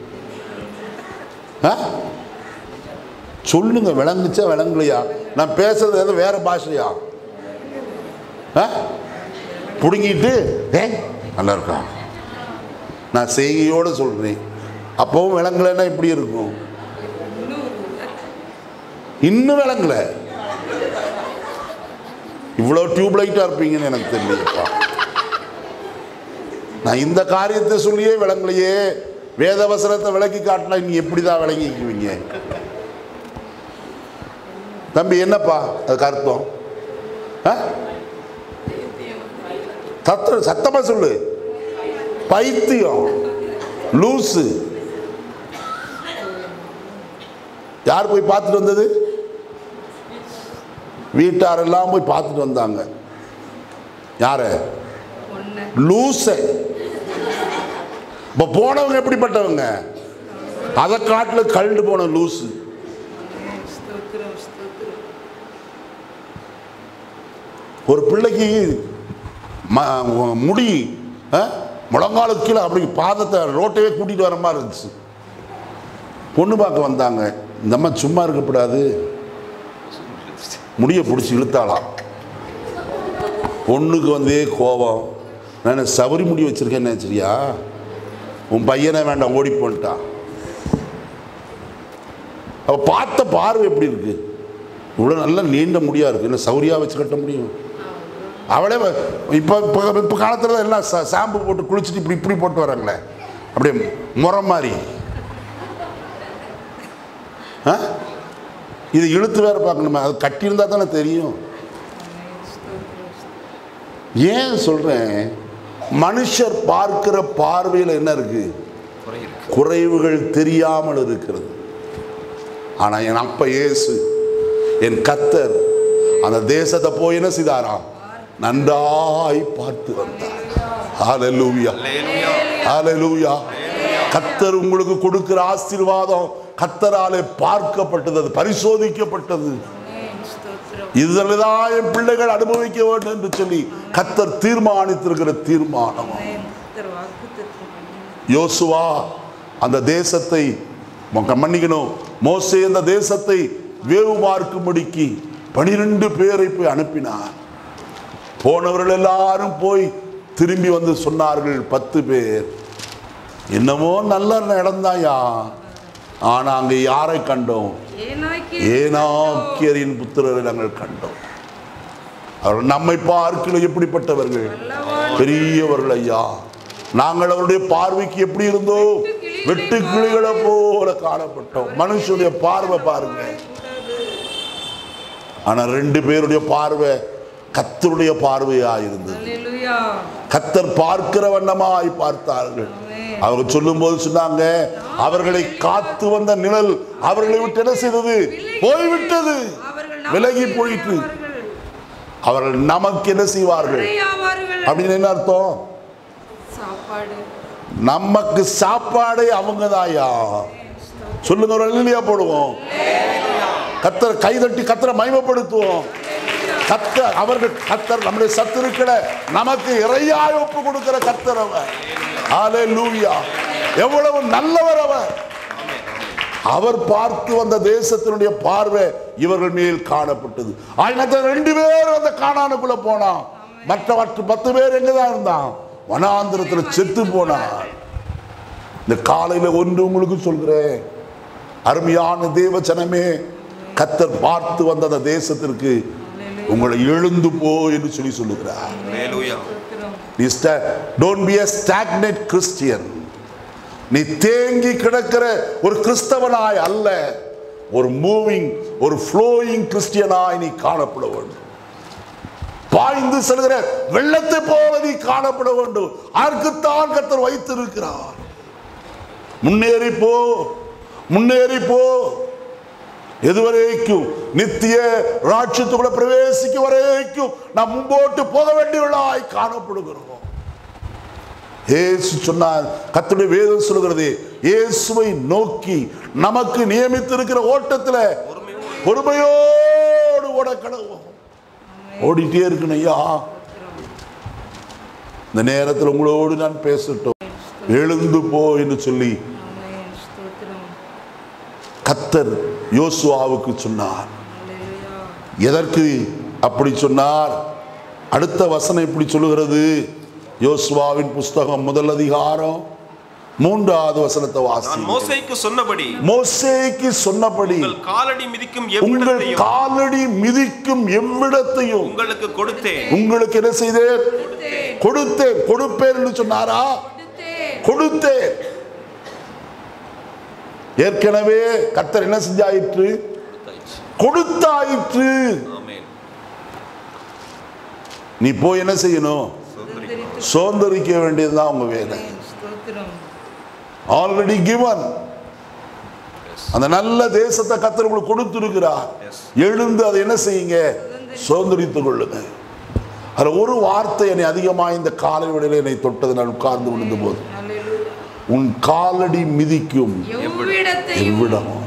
ஆ சொல்லுங்க விளங்குச்சா விளங்கலையா நான் பேசுறது எதுவும் வேற பாஷையா ஆ பிடுங்கிட்டு ஏ நல்லா இருக்கா நான் செய்கையோடு சொல்கிறேன் அப்பவும் விளங்கலைன்னா இப்படி இருக்கும் இன்னும் விளங்கல இவ்வளோ டியூப் லைட்டாக இருப்பீங்கன்னு எனக்கு தெரியலையப்பா நான் இந்த காரியத்தை சொல்லியே விளங்கலையே வேத வசனத்தை விளக்கி காட்டினா நீ எப்படி தான் விளங்கிக்குவீங்க தம்பி என்னப்பா அதுக்கு அர்த்தம் ஆ? தத்துவ சத்தமா சொல்லு பைத்தியம் லூசு யார் போய் பார்த்துட்டு வந்தது வீட்டாரெல்லாம் போய் பார்த்துட்டு வந்தாங்க யார ஒன்று லூச இப்போ போனவங்க எப்படிப்பட்டவங்க அதை காட்டில் கழுண்டு போன லூசு ஸ்தோத்திரம் ஸ்தோத்திரம் ஒரு பிள்ளைக்கு ம- முடி ஆ, முழங்காலுக்கு கீழே அப்படி பாதத்தை ரோட்டையே கூட்டிகிட்டு வர மாதிரி இருந்துச்சு பொண்ணு பார்க்க வந்தாங்க இந்த அம்மா சும்மா இருக்கக்கூடாது முடியை பிடிச்சி இழுத்தாளாம் பொண்ணுக்கு வந்தே கோபம் நான் சபரி முடி வச்சிருக்கேன்னு நினச்சிரியா உன் பையனை வேண்டாம் ஓடி போன்ட்டான் அவ பார்த்த பார்வை எப்படி இருக்கு இவ்வளோ நல்லா நீண்ட முடியா இருக்கு இல்லை சௌரியா வச்சு கட்ட முடியும் அவளே வ- இப்போ இப்போ இப்போ காலத்தில் தான் எல்லாம் ச- ஷாம்பு போட்டு குளிச்சுட்டு இப்படி இப்படி போட்டு வராங்களே அப்படியே முறை மாதிரி ஆ இது இழுத்து வேற பார்க்கணுமே அது கட்டியிருந்தா தானே தெரியும் ஏன் சொல்கிறேன் மனுஷர் பார்க்கிற பார்வையில் என்ன இருக்கு குறை இருக்கு குறைவுகள் தெரியாமல் இருக்கிறது ஆனால் என் அப்ப இயேசு என் கத்தர் அந்த தேசத்தை போய் என்ன செய்தாராம் நன்றாய் பார்த்து வந்தார் ஹalleluya அல்லேலூயா ஹalleluya கத்தர் உங்களுக்கு கொடுக்கிற ஆசீர்வாதம் கத்தராலே பார்க்கப்பட்டது அது பரிசோதிக்கப்பட்டது ஸ்தோத்திரம் இதில் தான் என் பிள்ளைகள் அனுபவிக்க வேண்டும் என்று சொல்லி கத்தர் தீர்மானித்திருக்கிற தீர்மானம் கர்த்தர் வாக்குத்தத்தம் பண்ணி யோசுவா அந்த தேசத்தை ம- மன்னிக்கணும் மோசே அந்த தேசத்தை வேவு பார்க்கும்படிக்கு பனிரெண்டு பேரை போய் அனுப்பினார் போனவர்கள் எல்லாரும் போய் திரும்பி வந்து சொன்னார்கள் பத்து பேர் என்னமோ நல்ல இடம்தாயா ஆனா அங்க யாரை கண்டோம் ஏனாக்கி ஏனாக்கியரின் புத்திரரை நாங்கள் கண்டோம் அவர்கள் நம்மை பார்க்கல எப்படிப்பட்டவர்கள் பெரியவர்கள் ஐயா நாங்கள் அவருடைய பார்வைக்கு எப்படி இருந்தோம் வெட்டு கிளிகளை போல காணப்பட்டோம் மனுஷனுடைய பார்வை பாருங்க ஆனா ரெண்டு பேருடைய பார்வை கத்தருடைய பார்வையா இருந்தது அல்லேலூயா கத்தர் பார்க்கிற வண்ணமாய் பார்த்தார்கள் அவங்க சொல்லும்போது சொன்னாங்க அவர்களை காத்து வந்த நிழல் அவர்களை விட்டு என்ன செய்தது போய்விட்டது அவர்கள் விலகி போயிற்று அவர்கள் நமக்கு என்ன செய்வார்கள் ஆவார்கள் அப்படின்னு என்ன அர்த்தம் சாப்பாடு நமக்கு சாப்பாடே அவங்க தாயா சொல்லுங்க ஒரு அல்லையா போடுவோம் கத்தரை கைதட்டி கத்தரை மகிமைப்படுத்துவோம் கத்தர் அவர்கள் கத்தர் நம்முடைய சத்துருக்களை நமக்கு இறையாய் ஒப்பு கொடுக்கிற கத்தர் அவர் ஹalleluya எவ்வளவு நல்லவர் அவர் அவர் பார்த்து வந்த தேசத்தினுடைய பார்வை இவர்கள் மேல் காணப்பட்டது ஆயினத்தை ரெண்டு பேரும் அந்த காணானுக்குள்ள போனான் மற்ற மற்ற பத்து பேர் எங்கதான் இருந்தான் வனாந்திரத்துல செத்து போனான் இந்த காலையில ஒன்று உங்களுக்கு சொல்கிறேன் அருமையான தேவச்சனமே கத்தர் பார்த்து வந்த அந்த தேசத்திற்கு உங்களை எழுந்து போ என்று சொல்லி சொல்லுகிறார் அல்லேலூயா நீ don't be a stagnant Christian நீ தேங்கி கிடக்கிற ஒரு கிறிஸ்தவனாய் அல்ல ஒரு மூவிங் ஒரு ஃப்ளோயிங் கிறிஸ்டியனாய் நீ காணப்பட வேண்டும் பாய்ந்து செல்கிற வெள்ளத்தை போல நீ காணப்பட வேண்டும் அதற்குத்தான் கத்தர் வைத்திருக்கிறார் முன்னேறி போ முன்னேறி போ எதுவரைக்கும் நித்திய ராட்சத்துக்குள்ள பிரவேசிக்கும் வரைக்கும் நாம் மும்போட்டு போக வேண்டியவர்களாய் காணப்படுகிறோம் இயேசு சொன்னார் கர்த்தருடைய வேதம் சொல்கிறது இயேசுவை நோக்கி நமக்கு நியமித்திருக்கிற ஓட்டத்துல பொறுமையோடு ஓட கடவுவோம் ஓடிட்டே இருக்கணும் ஐயா இந்த நேரத்தில் உங்களோடு நான் பேசட்டும் எழுந்து போ என்று சொல்லி ஆமென் ஸ்தோத்திரம் கத்தர் யோசுவாவுக்கு சொன்னார் அல்லேலூயா எதற்கு அப்படி சொன்னார் அடுத்த வசனம் இப்படி சொல்லுகிறது யோசுவாவின் புஸ்தகம் முதல் அதிகாரம் மூன்றாவது வசனத்தை நான் வாசி மோசேக்கு சொன்னபடி மோசேக்கு சொன்னபடி உங்கள் காலடி மிதிக்கும் உங்கள் எவ்விடத்தையும் காலடி மிதிக்கும் எவ்விடத்தையும் உங்களுக்கு கொடுத்தேன் உங்களுக்கு என்ன செய்தேன் கொடுத்தேன் கொடுத்தேன் கொடுப்பேன் என்று சொன்னாரா கொடுத்தேன் கொடுத்தேன் ஏற்கனவே கர்த்தர் என்ன செஞ்சாயிற்று கொடுத்தாயிற்று ஆமென் நீ போய் என்ன செய்யணும் சுதந்திரித்து சோந்தரிக்க வேண்டியதுதான் உங்க வேலை ஸ்தோத்திரம் ஆல்ரெடி கிவன் அந்த நல்ல தேசத்தை கத்தர் உங்களுக்கு கொடுத்திருக்கிறார் Yes. எழுந்து அதை என்ன செய்யுங்க சுதந்திரித்துக் கொள்ளுங்க அதுல ஒரு வார்த்தை என்னை அதிகமாக இந்த காலை வேளையில என்னை தொட்டது நான் உட்கார்ந்து விழுந்த போது அல்லேலூயா உன் காலடி மிதிக்கும் எவ்விடத்தையும் எவ்விடமும்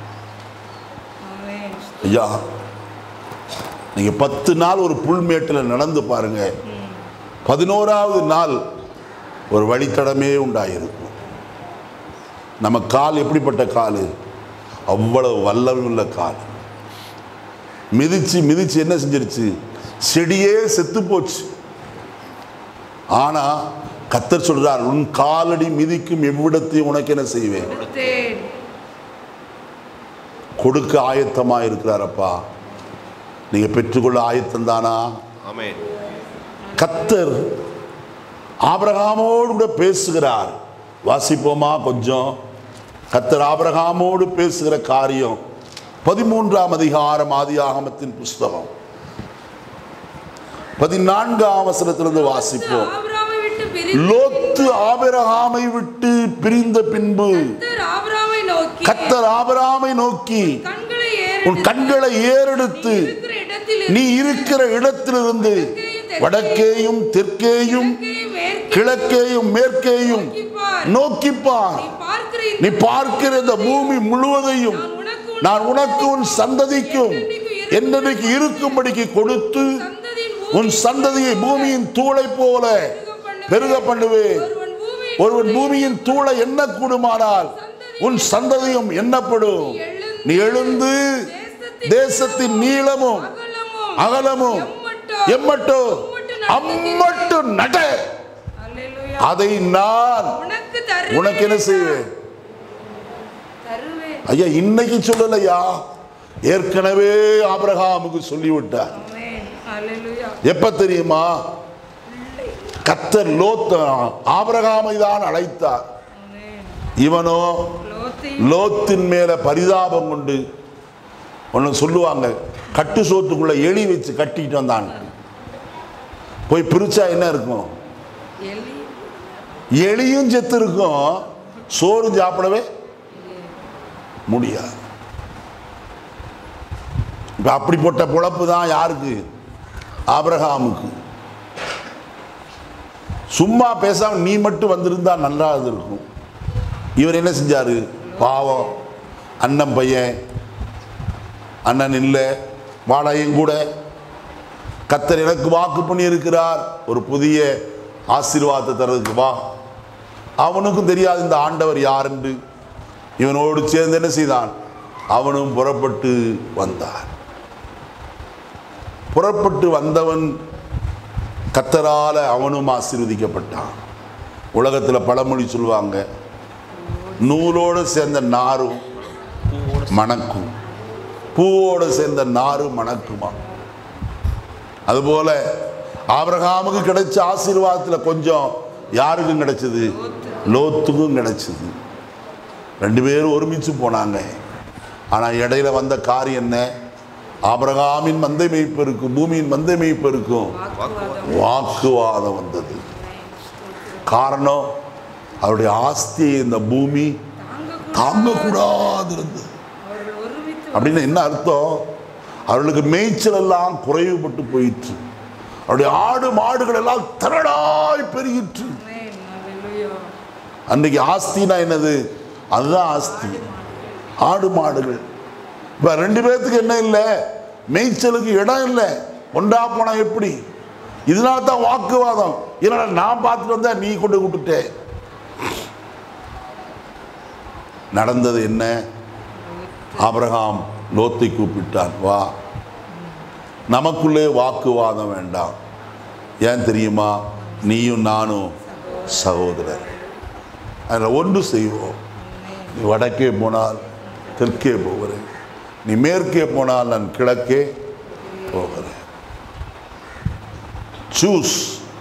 ஆமென் ஐயா நீங்க பத்து நாள் ஒரு புல்மேட்டில் நடந்து பாருங்க பதினோராவது நாள் ஒரு வழித்தடமே உண்டாயிருக்கும் நம்ம கால் எப்படிப்பட்ட கால் அவ்வளவு வல்லமுள்ள கால் மிதிச்சு மிதிச்சு என்ன செஞ்சிருச்சு செடியே செத்து போச்சு ஆனா கத்தர் சொல்றார் உன் காலடி மிதிக்கும் எவ்விடத்தையும் உனக்கு என்ன செய்வேன் கொடுத்தேன் கொடுக்க ஆயத்தமா இருக்கிறாரப்பா நீங்க பெற்றுக்கொள்ள ஆயத்தம் தானா ஆமென் கத்தர் ஆபிரகாமோடு கூட பேசுகிறார் வாசிப்போமா கொஞ்சம் கத்தர் ஆபிரகாமோடு பேசுகிற காரியம் பதிமூன்றாம் அதிகாரம் ஆதியாகமத்தின் புஸ்தகம் பதினான்காம் வசனத்திலிருந்து வாசிப்போம் ஆபிரகாமை விட்டு பிரிந்து லோத்து ஆபிரகாமை விட்டு பிரிந்த பின்பு கர்த்தர் ஆபிரகாமை நோக்கி கத்தர் ஆபிரகாமை நோக்கி கண்களை உன் ஏறெடுத்து கண்களை ஏறெடுத்து இருக்கிற இடத்தில் நீ இருக்கிற இடத்திலிருந்து வடக்கேயும் தெற்கேயும் கிழக்கையும் மேற்கே கிழக்கேயும் மேற்கேயும் நோக்கிப்பார். நோக்கிப்பார் நீ பார்க்கிற நீ பார்க்கிற இந்த பூமி முழுவதையும் நான் உனக்கு உன் சந்ததிக்கும் என்னைக்கு இருக்கும்படிக்கு கொடுத்து சந்ததியின் உன் சந்ததியை பூமியின் தூளை போல பெருக பண்ணுவேன் ஒருவன் பூமியின் ஒருவன் பூமியின் தூளை எண்ண கூடுமானால் உன் சந்ததியும் எண்ணப்படும் நீ எழுந்து தேசத்தின் நீளமும் அகலமும் அகலமும் எம்மட்டோ அம்மட்டு நட அல்லேலூயா அதை நான் உனக்கு தருவேன் உனக்கு என்ன செய்வேன் தருவேன் ஐயா இன்னைக்கு சொல்லலையா ஏற்கனவே ஆபிரகாமுக்கு சொல்லிவிட்டார் ஆமென் அல்லேலூயா எப்ப தெரியுமா கத்தர் லோத்த ஆபிரகாமை தான் அழைத்தார் ஆமென் இவனோ லோத்தை லோத்தின் மேல பரிதாபம் கொண்டு ஒன்று சொல்லுவாங்க கட்டு சோத்துக்குள்ள எலி வச்சு கட்டிட்டு வந்தான் போய் பிரிச்சா என்ன இருக்கும் எலி எலியும் செத்து இருக்கும் சோறு சாப்பிடவே முடியாது இப்ப அப்படிப்பட்ட பொழப்பு தான் யாருக்கு ஆபிரகாமுக்கு சும்மா பேசாம நீ மட்டும் வந்திருந்தா நல்லா இருக்கும் இவர் என்ன செஞ்சாரு பாவம் அண்ணன் பையன் அண்ணன் இல்லை வாடா என் கூட கத்தர் எனக்கு வாக்கு பண்ணி இருக்கிறார் ஒரு புதிய ஆசீர்வாதத்தை தர்றதுக்கு வா அவனுக்கும் தெரியாது இந்த ஆண்டவர் யார் என்று இவனோடு சேர்ந்து என்ன செய்தான் அவனும் புறப்பட்டு வந்தான் புறப்பட்டு வந்தவன் கத்தரால அவனும் ஆசீர்வதிக்கப்பட்டான் உலகத்தில் பழமொழி சொல்லுவாங்க நூலோடு சேர்ந்த நாரும் மணக்கும் பூவோடு சேர்ந்த நாரும் மணக்குமா அதுபோல ஆபிரகாமுக்கு கிடைச்ச ஆசீர்வாதத்தில் கொஞ்சம் யாருக்கும் கிடைச்சது லோத்துக்கும் கிடைச்சது ரெண்டு பேரும் ஒருமிச்சு போனாங்க ஆனால் இடையில வந்த காரியம் என்ன ஆபிரகாமின் மந்தை மேய்ப்பருக்கும் பூமியின் மந்தை மேய்ப்பருக்கும் வாக்குவாதம் வாக்குவாதம் வந்தது காரணம் அவருடைய ஆஸ்தியை இந்த பூமி தாங்க தாங்கக்கூடாது இருந்தது அவர்கள் ஒருமித்து அப்படின்னு என்ன அர்த்தம் அவர்களுக்கு மேய்ச்சல் எல்லாம் குறைவுபட்டு போயிற்று அவருடைய ஆடு மாடுகள் எல்லாம் திரளாய் பெருகிற்று ஆமென் அல்லேலூயா அன்றைக்கு ஆஸ்தினா என்னது அதுதான் ஆஸ்தி ஆடு மாடுகள் இப்ப ரெண்டு பேர்த்துக்கு என்ன இல்லை மேய்ச்சலுக்கு இடம் இல்லை ஒன்றா போனா எப்படி இதனால தான் வாக்குவாதம் என்னடா நான் பார்த்துட்டு வந்தா நீ கொண்டு விட்டுட்டே நடந்தது என்ன ஆபிரகாம் லோத்தை கூப்பிட்டான் வா நமக்குள்ளே வாக்குவாதம் வேண்டாம் ஏன் தெரியுமா நீயும் நானும் சகோதரர் அதில் ஒன்று செய்வோம் நீ வடக்கே போனால் தெற்கே போகிறேன் நீ மேற்கே போனால் நான் கிழக்கே போகிறேன் சூஸ்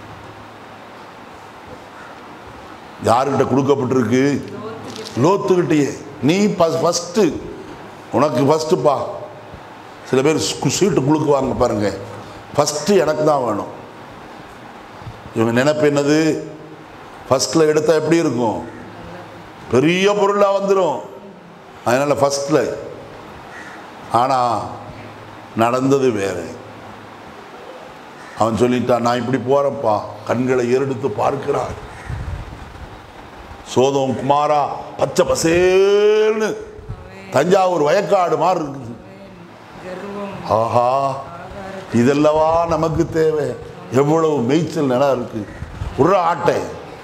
யாருக்கிட்ட கொடுக்கப்பட்டிருக்கு லோத்துக்கிட்டேயே நீ ஃபஸ்ட்டு உனக்கு ஃபஸ்ட்டுப்பா சில பேர் ஸ்கு- சீட்டு குலுக்குவாங்க பாருங்க ஃபஸ்ட்டு எனக்கு தான் வேணும் இவங்க நினைப்பு என்னது ஃபஸ்ட்டில் எடுத்தால் எப்படி இருக்கும் பெரிய பொருளாக வந்துடும் அதனால் ஃபஸ்ட்டில் ஆனால் நடந்தது வேறு அவன் சொல்லிட்டான் நான் இப்படி போகிறேன்ப்பா கண்களை ஏறெடுத்து பார்க்கிறான் சோதம் குமாரா பச்சை பசேல்னு தஞ்சாவூர் வயக்காடு மாதிரி இருக்குது கர்வம் ஆஹா இதெல்லவா நமக்கு தேவை எவ்வளவு மேய்ச்சல் நிலம் இருக்கு ஒரு ஆட்டை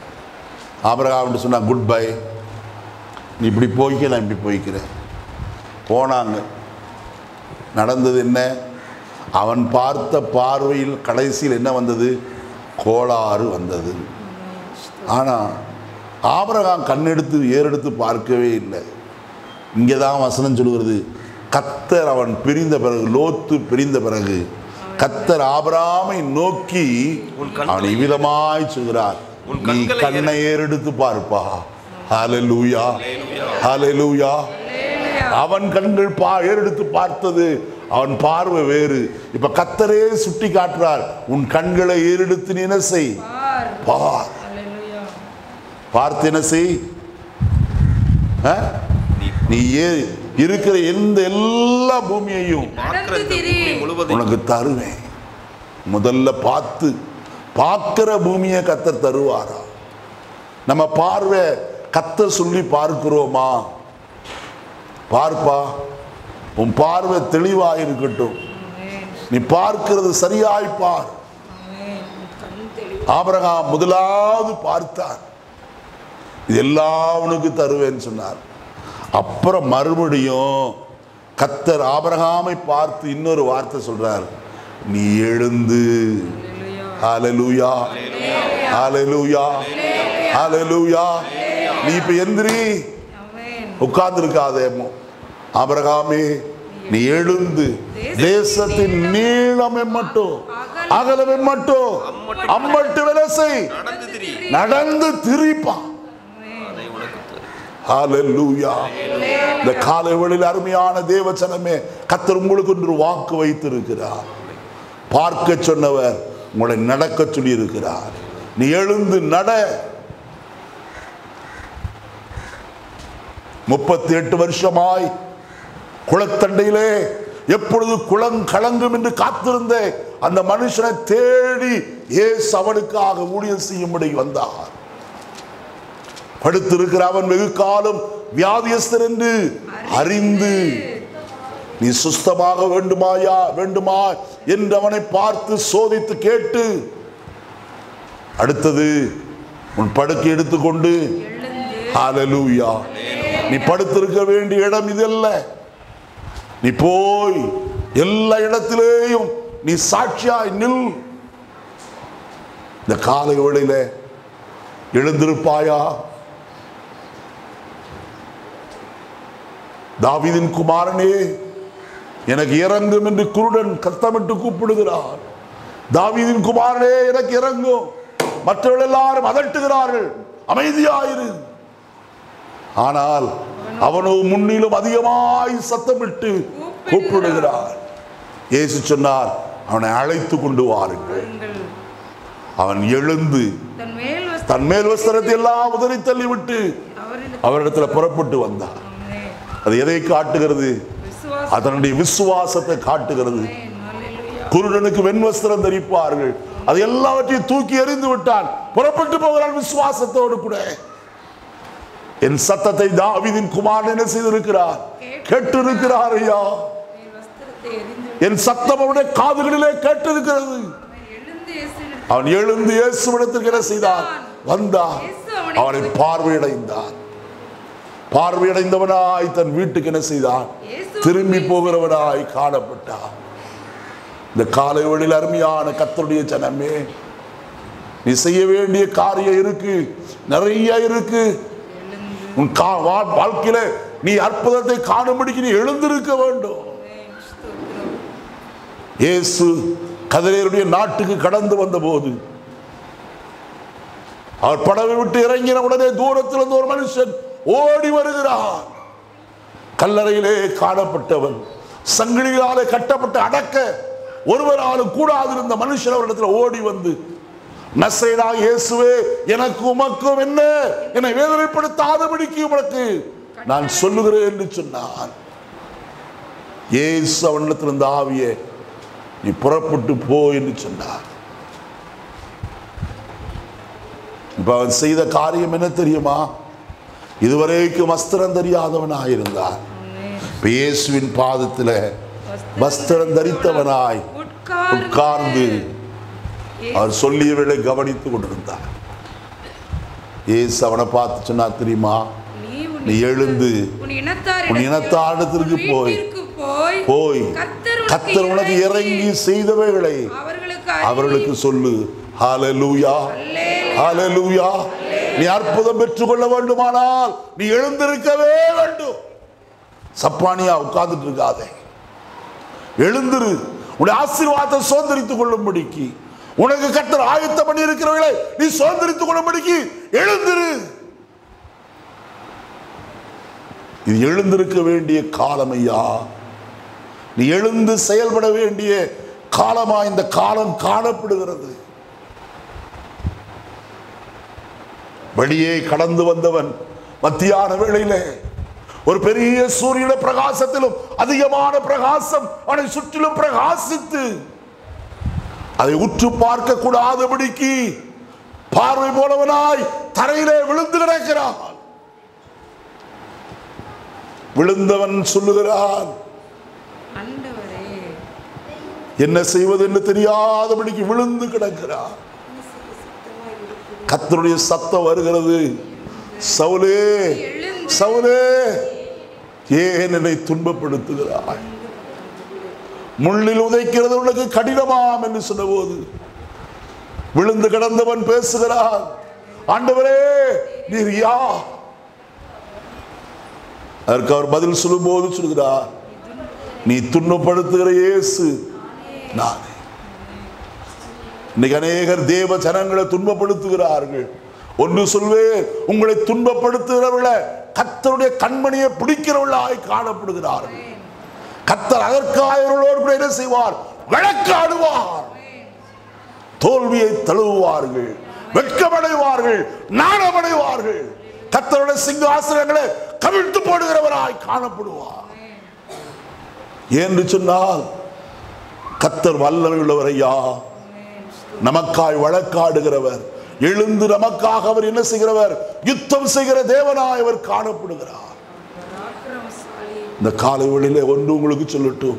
ஆபரகாம் சொன்னா குட் பை நீ இப்படி போய்க்க நான் இப்படி போய்க்கிறேன் போனாங்க நடந்தது என்ன அவன் பார்த்த பார்வையில் கடைசியில் என்ன வந்தது கோளாறு வந்தது ஆனால் ஆபரகாம் கண்ணெடுத்து ஏறெடுத்து பார்க்கவே இல்லை இங்கே தான் வசனம் சொல்லுகிறது கத்தர் அவன் பிரிந்த பிறகு லோத்து பிரிந்த பிறகு கத்தர் ஆபராமை நோக்கி உன் கண்களை- அவன் இவ்விதமாய் சொல்கிறார் உன் நீ கண்களை கண்ணை ஏறெடுத்து பார்ப்பா ஹalleluya ஹalleluya அவன் கண்கள் பா ஏறெடுத்து பார்த்தது அவன் பார்வை வேறு இப்ப கத்தரே சுட்டி காட்டுறார் உன் கண்களை ஏறெடுத்து நீ என்ன செய் பார் பார் அல்லேலூயா பார்த்து என்ன செய் ஆ? நீ ஏ இருக்கிற எந்த எல்லா பூமியையும் பார்க்கிற இந்த திரி. பூமி முழுவதும் உனக்கு தருவேன் முதல்ல பார்த்து பார்க்கிற பூமியை கத்தர் தருவாரா நம்ம பார்வை கத்தர் சொல்லி பார்க்கிறோமா பார்ப்பா உன் பார்வை தெளிவாக இருக்கட்டும் ஆமென் நீ பார்க்கிறது சரியாய் பார் ஆமென் கண் தெளிவு ஆபிரகாம் முதலாவது பார்த்தார் இதெல்லாம் உனக்கு தருவேன்னு சொன்னார் அப்புறம் மறுபடியும் கத்தர் ஆபிரகாமை பார்த்து இன்னொரு வார்த்தை சொல்றார் நீ எழுந்து அல்லேலூயா ஹalleluya ஹalleluya ஹalleluya நீ இப்ப எந்திரி ஆமென் உட்கார்ந்திருக்காதே ஆபிரகாமே நீ எழுந்து தேசத்தின் நீளமே மட்டும் அகலமே மட்டும் அம்மட்டு வேலை செய் நடந்து திரி நடந்து திரிப்பான் அதை உனக்கு தரும். ஹalleluya இந்த காலை வேளையில் அருமையான தேவச்சனமே கத்தர் உங்களுக்கு ஒரு வாக்கு வைத்திருக்கிறார் பார்க்க சொன்னவர் உங்களை நடக்க சொல்லி இருக்கிறார் நீ எழுந்து நட முப்பத்தி எட்டு வருஷமாய் குளத்தண்டையிலே எப்பொழுது குளம் கலங்கும் என்று காத்திருந்த அந்த மனுஷனை தேடி ஏசு அவனுக்காக ஊழியம் செய்யும்படி வந்தார் படுத்திருக்கிற அவன் வெகு காலம் வியாதியஸ்தர் என்று அறிந்து நீ சுஸ்தமாக வேண்டுமாயா வேண்டுமா என்று அவனை பார்த்து சோதித்து கேட்டு அடுத்தது உன் படுக்கை எடுத்துக்கொண்டு ஹalleluya நீ படுத்திருக்க வேண்டிய இடம் இதல்ல நீ போய் எல்லா இடத்திலேயும் நீ சாட்சியாய் நில் இந்த காலை வேளையில எழுந்திருப்பாயா தாவீதின் குமாரனே எனக்கு இறங்கும் என்று குருடன் கத்தமிட்டு கூப்பிடுகிறார் தாவீதின் குமாரனே எனக்கு இறங்கும் மற்றவர்கள் எல்லாரும் அதட்டுகிறார்கள் அமைதியாயிரு ஆனால் அவனோ முன்னிலும் அதிகமாய் சத்தமிட்டு கூப்பிடுகிறார் இயேசு சொன்னார் அவனை அழைத்து கொண்டு வாருங்கள் பாருங்கள் அவன் எழுந்து தன் மேல் வஸ்திரம் தன் மேல் வஸ்திரத்தை எல்லாம் உதறி தள்ளிவிட்டு அவரின் அவரிடத்துல புறப்பட்டு வந்தார் ஆமென் அது எதை காட்டுகிறது விசுவாசம் அதனுடைய விசுவாசத்தை காட்டுகிறது அல்லேலூயா குருடனுக்கு வெண்வஸ்திரம் தரிப்பார்கள் அது எல்லாவற்றையும் தூக்கி எறிந்து விட்டான் புறப்பட்டு போகிறான் விசுவாசத்தோடு கூட என் சத்தத்தை தாவீதின் குமாரன் என்ன செய்திருக்கிறார் கேட்டு இருக்கிறார் ஐயா மேல் வஸ்திரத்தை எரிந்து என் சத்தம் அவனுடைய காதுகளிலே கேட்டிருக்கிறது அவன் எழுந்து இயேசுவிடம் அவன் எழுந்து இயேசுவிடத்திற்கு என்ன செய்தான் வந்தான் அவனை பார்வையடைந்தான் பார்வையடைந்தவனாய் தன் வீட்டுக்கு என்ன செய்தான் இயேசு திரும்பி போகிறவனாய் காணப்பட்டான் இந்த காலை வேளையில் அருமையான கத்தருடைய ஜனமே நீ செய்ய வேண்டிய காரியம் இருக்கு நிறைய இருக்கு உன் கா- வா- வாழ்க்கையில நீ அற்புதத்தை காணும்படிக்கு நீ எழுந்திருக்க வேண்டும் ஆமென். ஸ்தோத்திரம். இயேசு கதிரேருடைய நாட்டுக்கு கடந்து வந்த போது அவர் படவை விட்டு இறங்கின உடனே தூரத்தில் இருந்து ஒரு மனுஷன் ஓடி வருகிறார் கல்லறையிலே காணப்பட்டவன் சங்கிலியாலே கட்டப்பட்டு அடக்க ஒருவராலும் கூடாதிருந்த மனுஷன் அவரிடத்தில் ஓடி வந்து நசைடா இயேசுவே எனக்கு உமக்கும் என்ன என்னை வேதனைப்படுத்தாதபடிக்கு உனக்கு நான் சொல்லுகிறேன் என்று சொன்னான் இயேசு அவனிடத்தில் இருந்த ஆவியே நீ புறப்பட்டு போ என்று சொன்னார் இப்ப அவன் செய்த காரியம் என்ன தெரியுமா இதுவரைக்கும் வஸ்திரம் தெரியாதவனாயிருந்தார் இப்ப இயேசுவின் பாதத்துல வஸ்திரம் தரித்தவனாய் உட்கார்ந்து உட்கார்ந்து அவர் சொல்லியவர்களை கவனித்துக் கொண்டிருந்தார் இயேசு அவனை பார்த்து சொன்னா தெரியுமா நீ உன் நீ எழுந்து உன் இனத்தார் உன் இனத்தாரிடத்திற்கு போய் போய் போய் கர்த்தர் கத்தர் உனக்கு இறங்கி செய்தவைகளை அவர்களுக்கு அவர்களுக்கு சொல்லு ஹalleluya ஹalleluya நீ அற்புதம் பெற்றுக்கொள்ள வேண்டுமானால் நீ எழுந்திருக்கவே வேண்டும் சப்பானியா உட்கார்ந்துட்டு இருக்காதே எழுந்திரு உன்னுடைய ஆசீர்வாதத்தை சுதந்திரித்துக் கொள்ளும்படிக்கு உனக்கு கத்தர் ஆயத்தம் பண்ணி இருக்கிறவர்களை நீ சுதந்திரித்துக் கொள்ளும்படிக்கு எழுந்திரு இது எழுந்திருக்க வேண்டிய காலம் ஐயா நீ எழுந்து செயல்பட வேண்டிய காலமா இந்த காலம் காணப்படுகிறது வெளியே கடந்து வந்தவன் மத்தியான வேளையிலே ஒரு பெரிய சூரியன பிரகாசத்திலும் அதிகமான பிரகாசம் அவனை சுற்றிலும் பிரகாசித்து அதை உற்று பார்க்க கூடாதபடிக்கு பார்வை போனவனாய் தரையிலே விழுந்து கிடக்கிறான் விழுந்தவன் சொல்லுகிறான் ஆண்டவரே என்ன செய்வது என்று தெரியாதபடிக்கு விழுந்து கிடக்கிறார் கத்தருடைய சத்தம் வருகிறது சவுலே சவுலே ஏன் என்னை துன்பப்படுத்துகிறாய் முள்ளில் உதைக்கிறது உனக்கு கடினமாம் என்று சொன்னபோது விழுந்து கிடந்தவன் பேசுகிறான் ஆண்டவரே நீர் யா அதற்கு அவர் பதில் சொல்லும்போது சொல்கிறார் நீ துன்பப்படுத்துகிற இயேசு நானே இன்னைக்கு அநேகர் தேவ ஜனங்களை துன்பப்படுத்துகிறார்கள் ஒன்று சொல்வேன் உங்களை துன்பப்படுத்துகிறவர்களை கத்தருடைய கண்மணியை பிடிக்கிறவர்களாய் காணப்படுகிறார்கள் கத்தர் அதற்காயவர்களோடு கூட என்ன செய்வார் வழக்காடுவார் தோல்வியை தழுவுவார்கள் வெட்கமடைவார்கள் நாணமடைவார்கள் கத்தருடைய சிங்காசனங்களை கவிழ்த்து போடுகிறவராய் காணப்படுவார் என்று சொன்னால் கத்தர் வல்லமை உள்ளவரையா நமக்காய் வழக்காடுகிறவர் எழுந்து நமக்காக அவர் என்ன செய்கிறவர் யுத்தம் செய்கிற தேவனாய் அவர் காணப்படுகிறார் பராக்கிரமசாலி இந்த காலை வேளையிலே ஒன்று உங்களுக்கு சொல்லட்டும்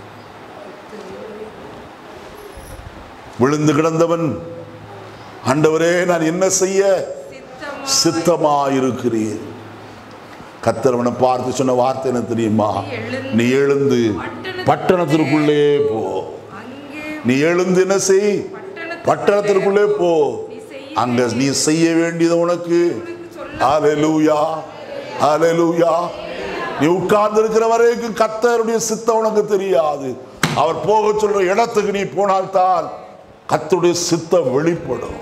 விழுந்து கிடந்தவன் ஆண்டவரே நான் என்ன செய்ய சித்தமா சித்தமாயிருக்கிறேன் கத்தரவனை பார்த்து சொன்ன வார்த்தை என்ன தெரியுமா நீ எழுந்து பட்டணத்திற்குள்ளே போ அங்கே நீ எழுந்து என்ன செய் பட்டணத்திற்குள்ளே போ அங்க நீ செய்ய வேண்டியது உனக்கு ஹalleluya ஹalleluya நீ உட்கார்ந்து இருக்கிற வரைக்கும் கத்தருடைய சித்தம் உனக்கு தெரியாது அவர் போக சொல்ற இடத்துக்கு நீ போனால்தான் கத்தருடைய சித்தம் வெளிப்படும்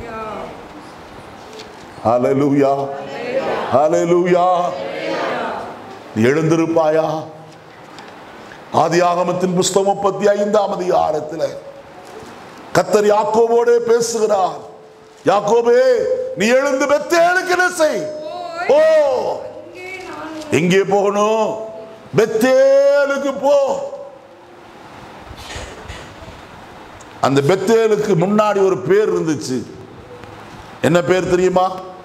ஹalleluya ஹalleluya நீ எழுந்திருப்பாயா ஆதியாகமத்தின் புஸ்தகம் முப்பத்தி ஐந்தாம் அதிகாரத்தில் கத்தர் யாக்கோபோடே பேசுகிறார் யாக்கோபே நீ எழுந்து பெத்தேலுக்கு என்ன செய் ஓ அங்கே நான் எங்கே போகணும் பெத்தேலுக்கு போ அந்த பெத்தேலுக்கு முன்னாடி ஒரு பேர் இருந்துச்சு என்ன பேர் தெரியுமா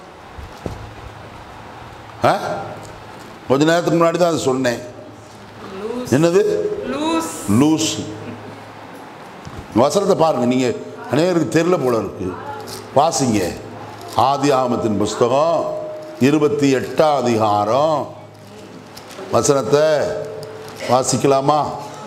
ஆ? கொஞ்ச நேரத்துக்கு முன்னாடி தான் அதை சொன்னேன் என்னது லூஸ் லூஸ் வசனத்தை பாருங்க நீங்க அநேகருக்கு தெரியல போல இருக்கு வாசிங்க ஆதி ஆமத்தின் புஸ்தகம் இருபத்தி எட்டாம் அதிகாரம் வசனத்தை வாசிக்கலாமா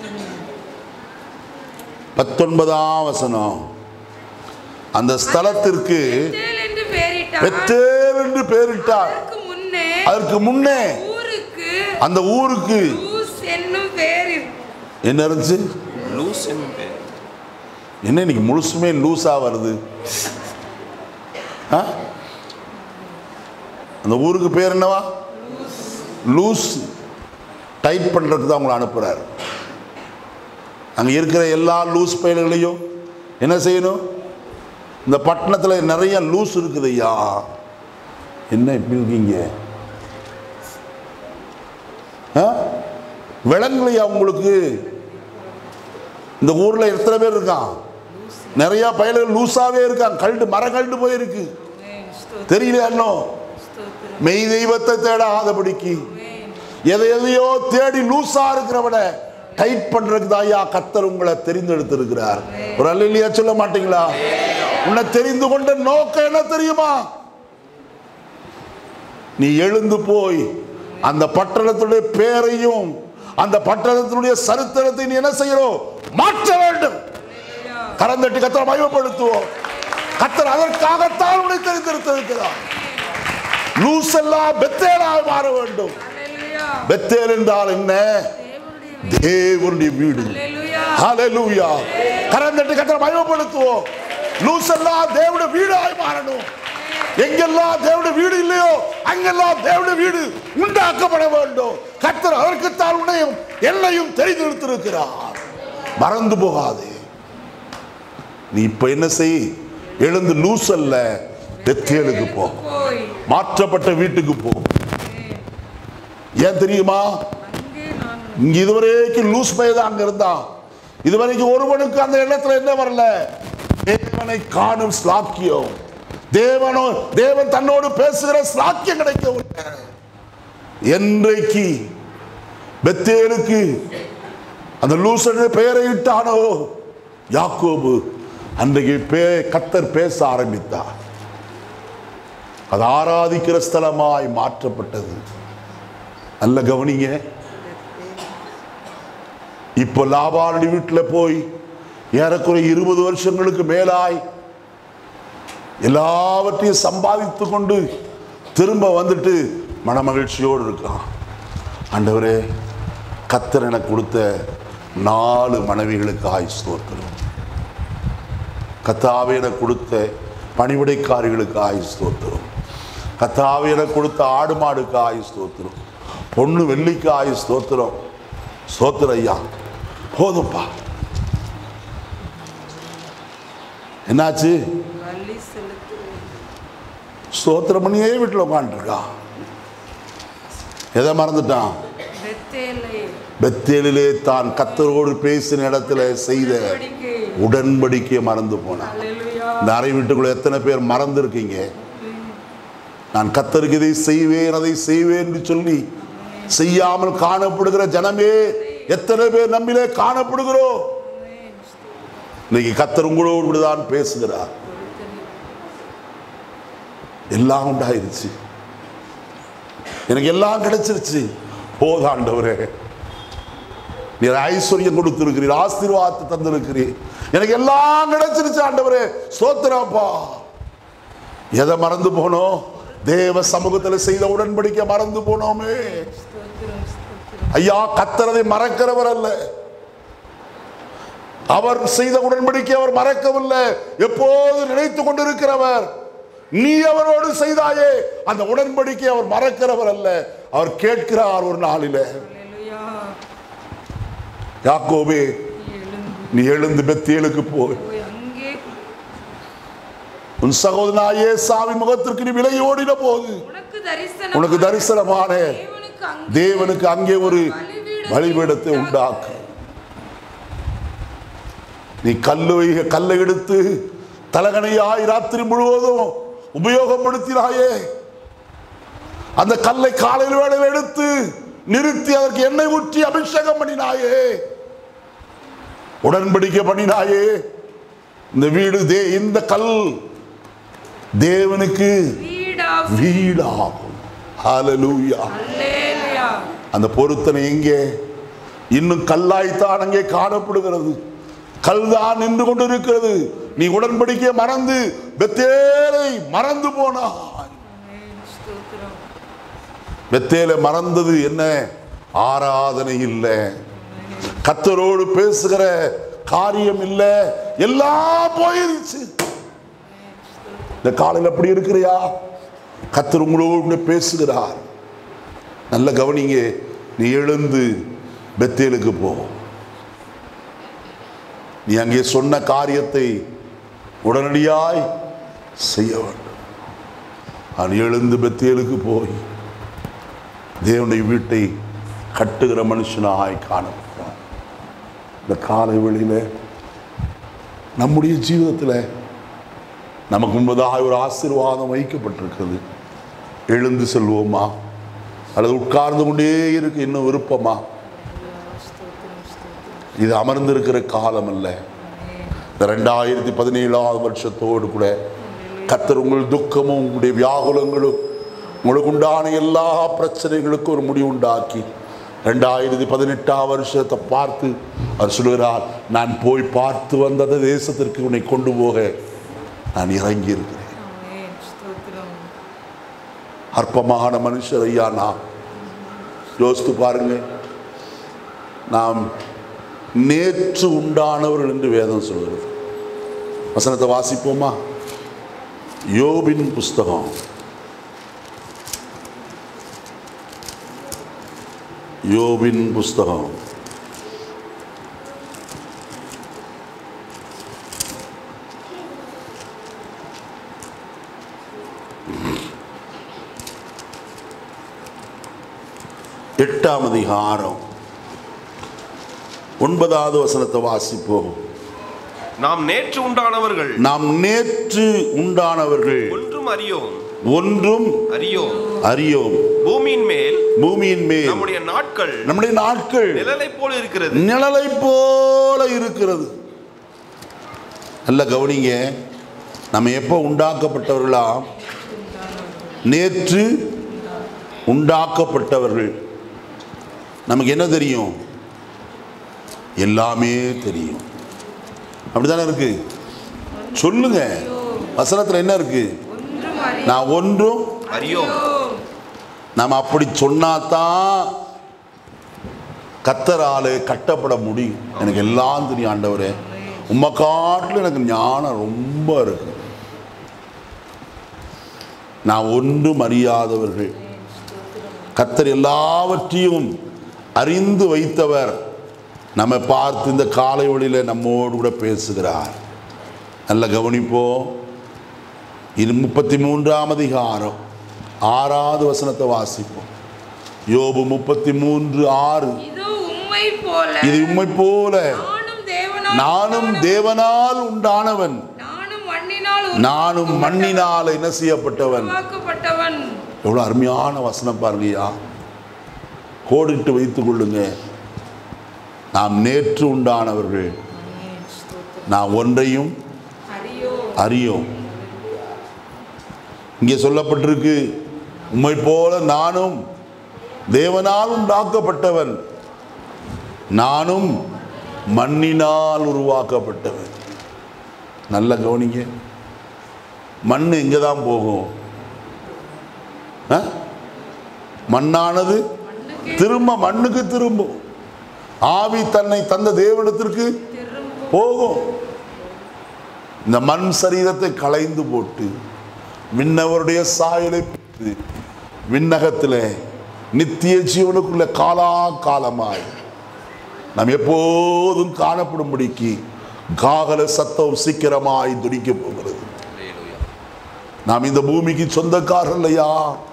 பத்தொன்பதாம் வசனம் அந்த ஸ்தலத்திற்கு பெத்தேல் என்று பெயரிட்டார் பெத்தேல் என்று பெயரிட்டார் அதற்கு முன்னே முன்னே அதற்கு முன்னே ஊருக்கு அந்த ஊருக்கு லூஸ் என்னும் பேர் இருக்கு. என்ன இருந்துச்சு லூஸ் என்னும் பேர் என்ன இன்னைக்கு முழுசுமே லூஸா வருது ஆ? அந்த ஊருக்கு பேர் என்னவா லூஸ் டைட் பண்றதுக்கு தான் உங்களை அனுப்புறாரு அங்க இருக்கிற எல்லா லூஸ் பயல்களையும் என்ன செய்யணும் இந்த பட்டணத்தில் நிறைய லூஸ் இருக்குது ஐயா என்ன இப்படி இருக்கீங்க ஆ? விளங்கலையா உங்களுக்கு இந்த ஊர்ல எத்தனை பேர் இருக்கான் நிறைய பயல்கள் லூசாவே இருக்கான் கல்ட்டு மர கல்ட்டு போயிருக்கு ஆமென். ஸ்தோத்திரம், தெரியல இன்னும் ஸ்தோத்திரம். மெய் தெய்வத்தை தேடாதபடிக்கு ஆமென். எதை எதையோ தேடி லூசா இருக்கிறவனை டைட் பண்றதுக்கு தான் ஐயா கத்தர் உங்களை தெரிந்தெடுத்து இருக்கிறார் ஒரு அல்லையா சொல்ல மாட்டீங்களா உன்னை தெரிந்து கொண்ட நோக்கம் என்ன தெரியுமா நீ எழுந்து போய் அந்த பட்டணத்துடைய பேரையும் அந்த பட்டணத்தினுடைய சரித்திரத்தை நீ என்ன செய்யணும் மாற்ற வேண்டும் கரந்தட்டி கத்தரை மயமப்படுத்துவோம் கத்தர் அதற்காகத்தான் உன்னை தெரிந்திருத்திருக்கிறார் லூஸ் எல்லாம் பெத்தேலாக மாற வேண்டும் அல்லேலூயா. பெத்தேல் என்றால் என்ன தேவனுடைய தேவனுடைய வீடு அல்லேலூயா. ஹalleluya கரந்தட்டி கத்தரை மயமப்படுத்துவோம் லூஸ் எல்லாம் தேவனுடைய வீடாய் மாறணும் எங்கெல்லாம் தேவனுடைய வீடு இல்லையோ அங்கெல்லாம் தேவனுடைய வீடு உண்டாக்கப்பட வேண்டும் கத்தர் அதற்குத்தான் உன்னையும் என்னையும் தெரிந்தெடுத்திருக்கிறார் மறந்து போகாதே நீ இப்ப என்ன செய் எழுந்து லூஸ் அல்ல பெத்தேலுக்கு போ போய் மாற்றப்பட்ட வீட்டுக்கு போ ஏன் தெரியுமா அங்கே நான் இங்க இதுவரைக்கும் லூஸ் பையதான் அங்க இருந்தான் இதுவரைக்கும் ஒருவனுக்கு அந்த எண்ணத்துல என்ன வரல தேவனை காணும் ஸ்லாக்கியம் தேவனோ தேவன் தன்னோடு பேசுகிற ஸ்லாக்கியம் கிடைக்கவில்லை என்றைக்கு பெத்தேலுக்கு அந்த லூசன் பெயரை இட்டானோ யாக்கோபு அன்றைக்கு பே கத்தர் பேச ஆரம்பித்தார் அது ஆராதிக்கிற ஸ்தலமாய் மாற்றப்பட்டது நல்ல கவனிங்க இப்போ லாபாரடி வீட்டில் போய் ஏறக்குறைய இருபது வருஷங்களுக்கு மேலாய் எல்லாவற்றையும் சம்பாதித்து கொண்டு திரும்ப வந்துட்டு மனமகிழ்ச்சியோடு இருக்கான் ஆண்டவரே கத்தர் எனக்கு கொடுத்த நாலு மனைவிகளுக்கு ஆய் ஸ்தோத்திரம் கத்தாவே எனக்கு கொடுத்த பணிவிடைக்காரிகளுக்கு ஆய் ஸ்தோத்திரம் கத்தாவே எனக்கு கொடுத்த ஆடு மாடுக்கு ஆய் ஸ்தோத்திரம் பொண்ணு வெள்ளிக்கு ஆய் ஸ்தோத்திரம் ஸ்தோத்திரம் ஐயா போதும்ப்பா என்னாச்சு பள்ளி செலுத்துவேன் ஸ்தோத்திரம் பண்ணியே வீட்டில் உட்காந்துருக்கான் எதை மறந்துட்டான் பெத்தேலை பெத்தேலிலே தான் கத்தரோடு பேசின இடத்துல செய்த உடன்படிக்கை. உடன்படிக்கையை மறந்து போனான் அல்லேலூயா. இந்த அறை வீட்டுக்குள்ள எத்தனை பேர் மறந்துருக்கீங்க நான் கத்தருக்கு இதை செய்வேன் அதை செய்வேன் என்று சொல்லி செய்யாமல் காணப்படுகிற ஜனமே எத்தனை பேர் நம்மிலே காணப்படுகிறோம் இன்னைக்கு கத்தர் உங்களோடு தான் பேசுகிறார் எல்லாம் உண்டாயிருச்சு எனக்கு எல்லாம் கிடைச்சிருச்சு போதாண்டவரே நீர் ஐஸ்வர்யம் கொடுத்திருக்கிறீர் ஆசீர்வாதத்தை தந்திருக்கிறீர் எனக்கு எல்லாம் கிடைச்சிருச்சு ஆண்டவரே சோத்திரப்பா எதை மறந்து போனோம் தேவ சமூகத்தில் செய்த உடன்படிக்கை மறந்து போனோமே ஸ்தோத்திரம், ஸ்தோத்திரம். ஐயா கத்தரதை மறக்கிறவர் அல்ல அவர் செய்த உடன்படிக்கை அவர் மறக்கவில்லை எப்போது நினைத்து கொண்டிருக்கிறவர் நீ அவரோடு செய்தாயே அந்த உடன்படிக்கை அவர் மறக்கிறவர் அல்ல அவர் கேட்கிறார் ஒரு நாளில அல்லேலூயா. யாக்கோபே நீ எழுந்து நீ எழுந்து பெத்தியலுக்கு போய் போய் அங்கே உன் சகோதரனாயே சாவி முகத்திற்கு நீ விலை ஓடின போது உனக்கு தரிசனம் உனக்கு தரிசனமான தேவனுக்கு அங்கே தேவனுக்கு அங்கே ஒரு பலிபீடத்தை உண்டாக்கு நீ கல்லு வை- கல்லை எடுத்து தலகணையாய் ராத்திரி முழுவதும் உபயோகப்படுத்தினாயே அந்த கல்லை காலையில் வேளையில் எடுத்து நிறுத்தி அதற்கு எண்ணெய் ஊற்றி அபிஷேகம் பண்ணினாயே உடன்படிக்கை பண்ணினாயே இந்த வீடு தே இந்த கல் தேவனுக்கு வீடாகும் வீடாகும் ஹalleluya அல்லேலூயா. அந்த பொருத்தனை எங்கே இன்னும் கல்லாய்த்தான் அங்கே காணப்படுகிறது கல்தான் நின்று கொண்டிருக்கிறது நீ உடன்படிக்கை மறந்து பெத்தேலை மறந்து போனாய் ஆமென். ஸ்தோத்திரம். பெத்தேல மறந்தது என்ன ஆராதனை இல்லை கத்தரோடு பேசுகிற காரியம் இல்லை எல்லாம் போயிருச்சு இந்த காலையில் அப்படி இருக்கிறியா கத்தர் உங்களோடு கூட பேசுகிறார் நல்ல கவனிங்க நீ எழுந்து பெத்தேலுக்கு போ நீ அங்கே சொன்ன காரியத்தை உடனடியாய் செய்ய வேண்டும் நான் எழுந்து பெத்தேலுக்கு போய் தேவனுடைய வீட்டை கட்டுகிற மனுஷனாய் காணப்படுறான் இந்த காலை வெளியில நம்முடைய ஜீவிதத்தில் நமக்கு முன்பதாக ஒரு ஆசீர்வாதம் வைக்கப்பட்டிருக்கிறது எழுந்து செல்வோமா அல்லது உட்கார்ந்து கொண்டே இருக்க இன்னும் விருப்பமா இது அமர்ந்திருக்கிற காலம் அல்ல இந்த ரெண்டாயிரத்தி பதினேழாவது வருஷத்தோடு கூட கத்தர் உங்கள் துக்கமும் உங்களுடைய வியாகுலங்களும் உங்களுக்கு உண்டான எல்லா பிரச்சனைகளுக்கும் ஒரு முடிவு உண்டாக்கி ரெண்டாயிரத்தி பதினெட்டாம் வருஷத்தை பார்த்து அவர் சொல்லுகிறார் நான் போய் பார்த்து வந்த அந்த தேசத்திற்கு உன்னை கொண்டு போக நான் இறங்கி இருக்கிறேன் ஆமென். ஸ்தோத்திரம். அற்பமான மனுஷர் ஐயா நான் யோசித்து பாருங்க நாம் நேற்று உண்டானவர்கள் என்று வேதம் சொல்கிறது வசனத்தை வாசிப்போமா யோபின் புஸ்தகம் யோபின் புஸ்தகம் எட்டாம் அதிகாரம் ஒன்பதாவது வசனத்தை வாசிப்போம் நாம் நேற்று உண்டானவர்கள் நாம் நேற்று உண்டானவர்கள் ஒன்றும் அறியோம் ஒன்றும் அறியோம் அறியோம் பூமியின் மேல் பூமியின் மேல் நம்முடைய நாட்கள் நம்முடைய நாட்கள் நிழலை போல இருக்கிறது நிழலை போல இருக்கிறது நல்ல கவனிங்க நம்ம எப்போ உண்டாக்கப்பட்டவர்களா நேற்று உண்டாக்கப்பட்டவர்கள் நமக்கு என்ன தெரியும் எல்லாமே தெரியும் அப்படிதானே இருக்கு சொல்லுங்க வசனத்துல என்ன இருக்கு ஒன்றும் அறிய நான் ஒன்றும் அறியோம் நாம் அப்படி சொன்னாதான் கத்தராலே கட்டப்பட முடியும் எனக்கு எல்லாம் தெரியும் ஆண்டவரே உம்மை காட்டிலும் எனக்கு ஞானம் ரொம்ப இருக்கு நான் ஒன்றும் அறியாதவர்கள் கத்தர் எல்லாவற்றையும் அறிந்து வைத்தவர் நம்மை பார்த்து இந்த காலை வழியில் நம்மோடு கூட பேசுகிறார் நல்ல கவனிப்போம் இது முப்பத்தி மூன்றாம் அதிகாரம் ஆறாவது வசனத்தை வாசிப்போம் யோபு முப்பத்தி மூன்று ஆறு இது உம்மை போல இது உம்மை போல நானும் தேவனால் நானும் தேவனால் உண்டானவன் நானும் மண்ணினால் நானும் மண்ணினால் என்ன செய்யப்பட்டவன் உருவாக்கப்பட்டவன் எவ்வளோ அருமையான வசனம் பாருங்கய்யா கோடிட்டு வைத்துக் கொள்ளுங்க நாம் நேற்று உண்டானவர்கள் நாம் ஒன்றையும் அறியோ அறியோம் இங்கே சொல்லப்பட்டிருக்கு உம்மை போல நானும் தேவனால் உண்டாக்கப்பட்டவன் நானும் மண்ணினால் உருவாக்கப்பட்டவன் நல்ல கவனிங்க மண் எங்கே தான் போகும் ஆ? மண்ணானது திரும்ப மண்ணுக்கு திரும்பும் ஆவி தன்னை தந்த தேவனிடத்திற்கு போகும் இந்த மண் சரீரத்தை களைந்து போட்டு விண்ணவருடைய சாயலை பெற்று விண்ணகத்தில் நித்திய ஜீவனுக்குள்ள காலா காலமாய் நாம் எப்போதும் காணப்படும்படிக்கு காகல சத்தம் சீக்கிரமாய் துடிக்க போகிறது நாம் இந்த பூமிக்கு சொந்தக்காரர் இல்லையா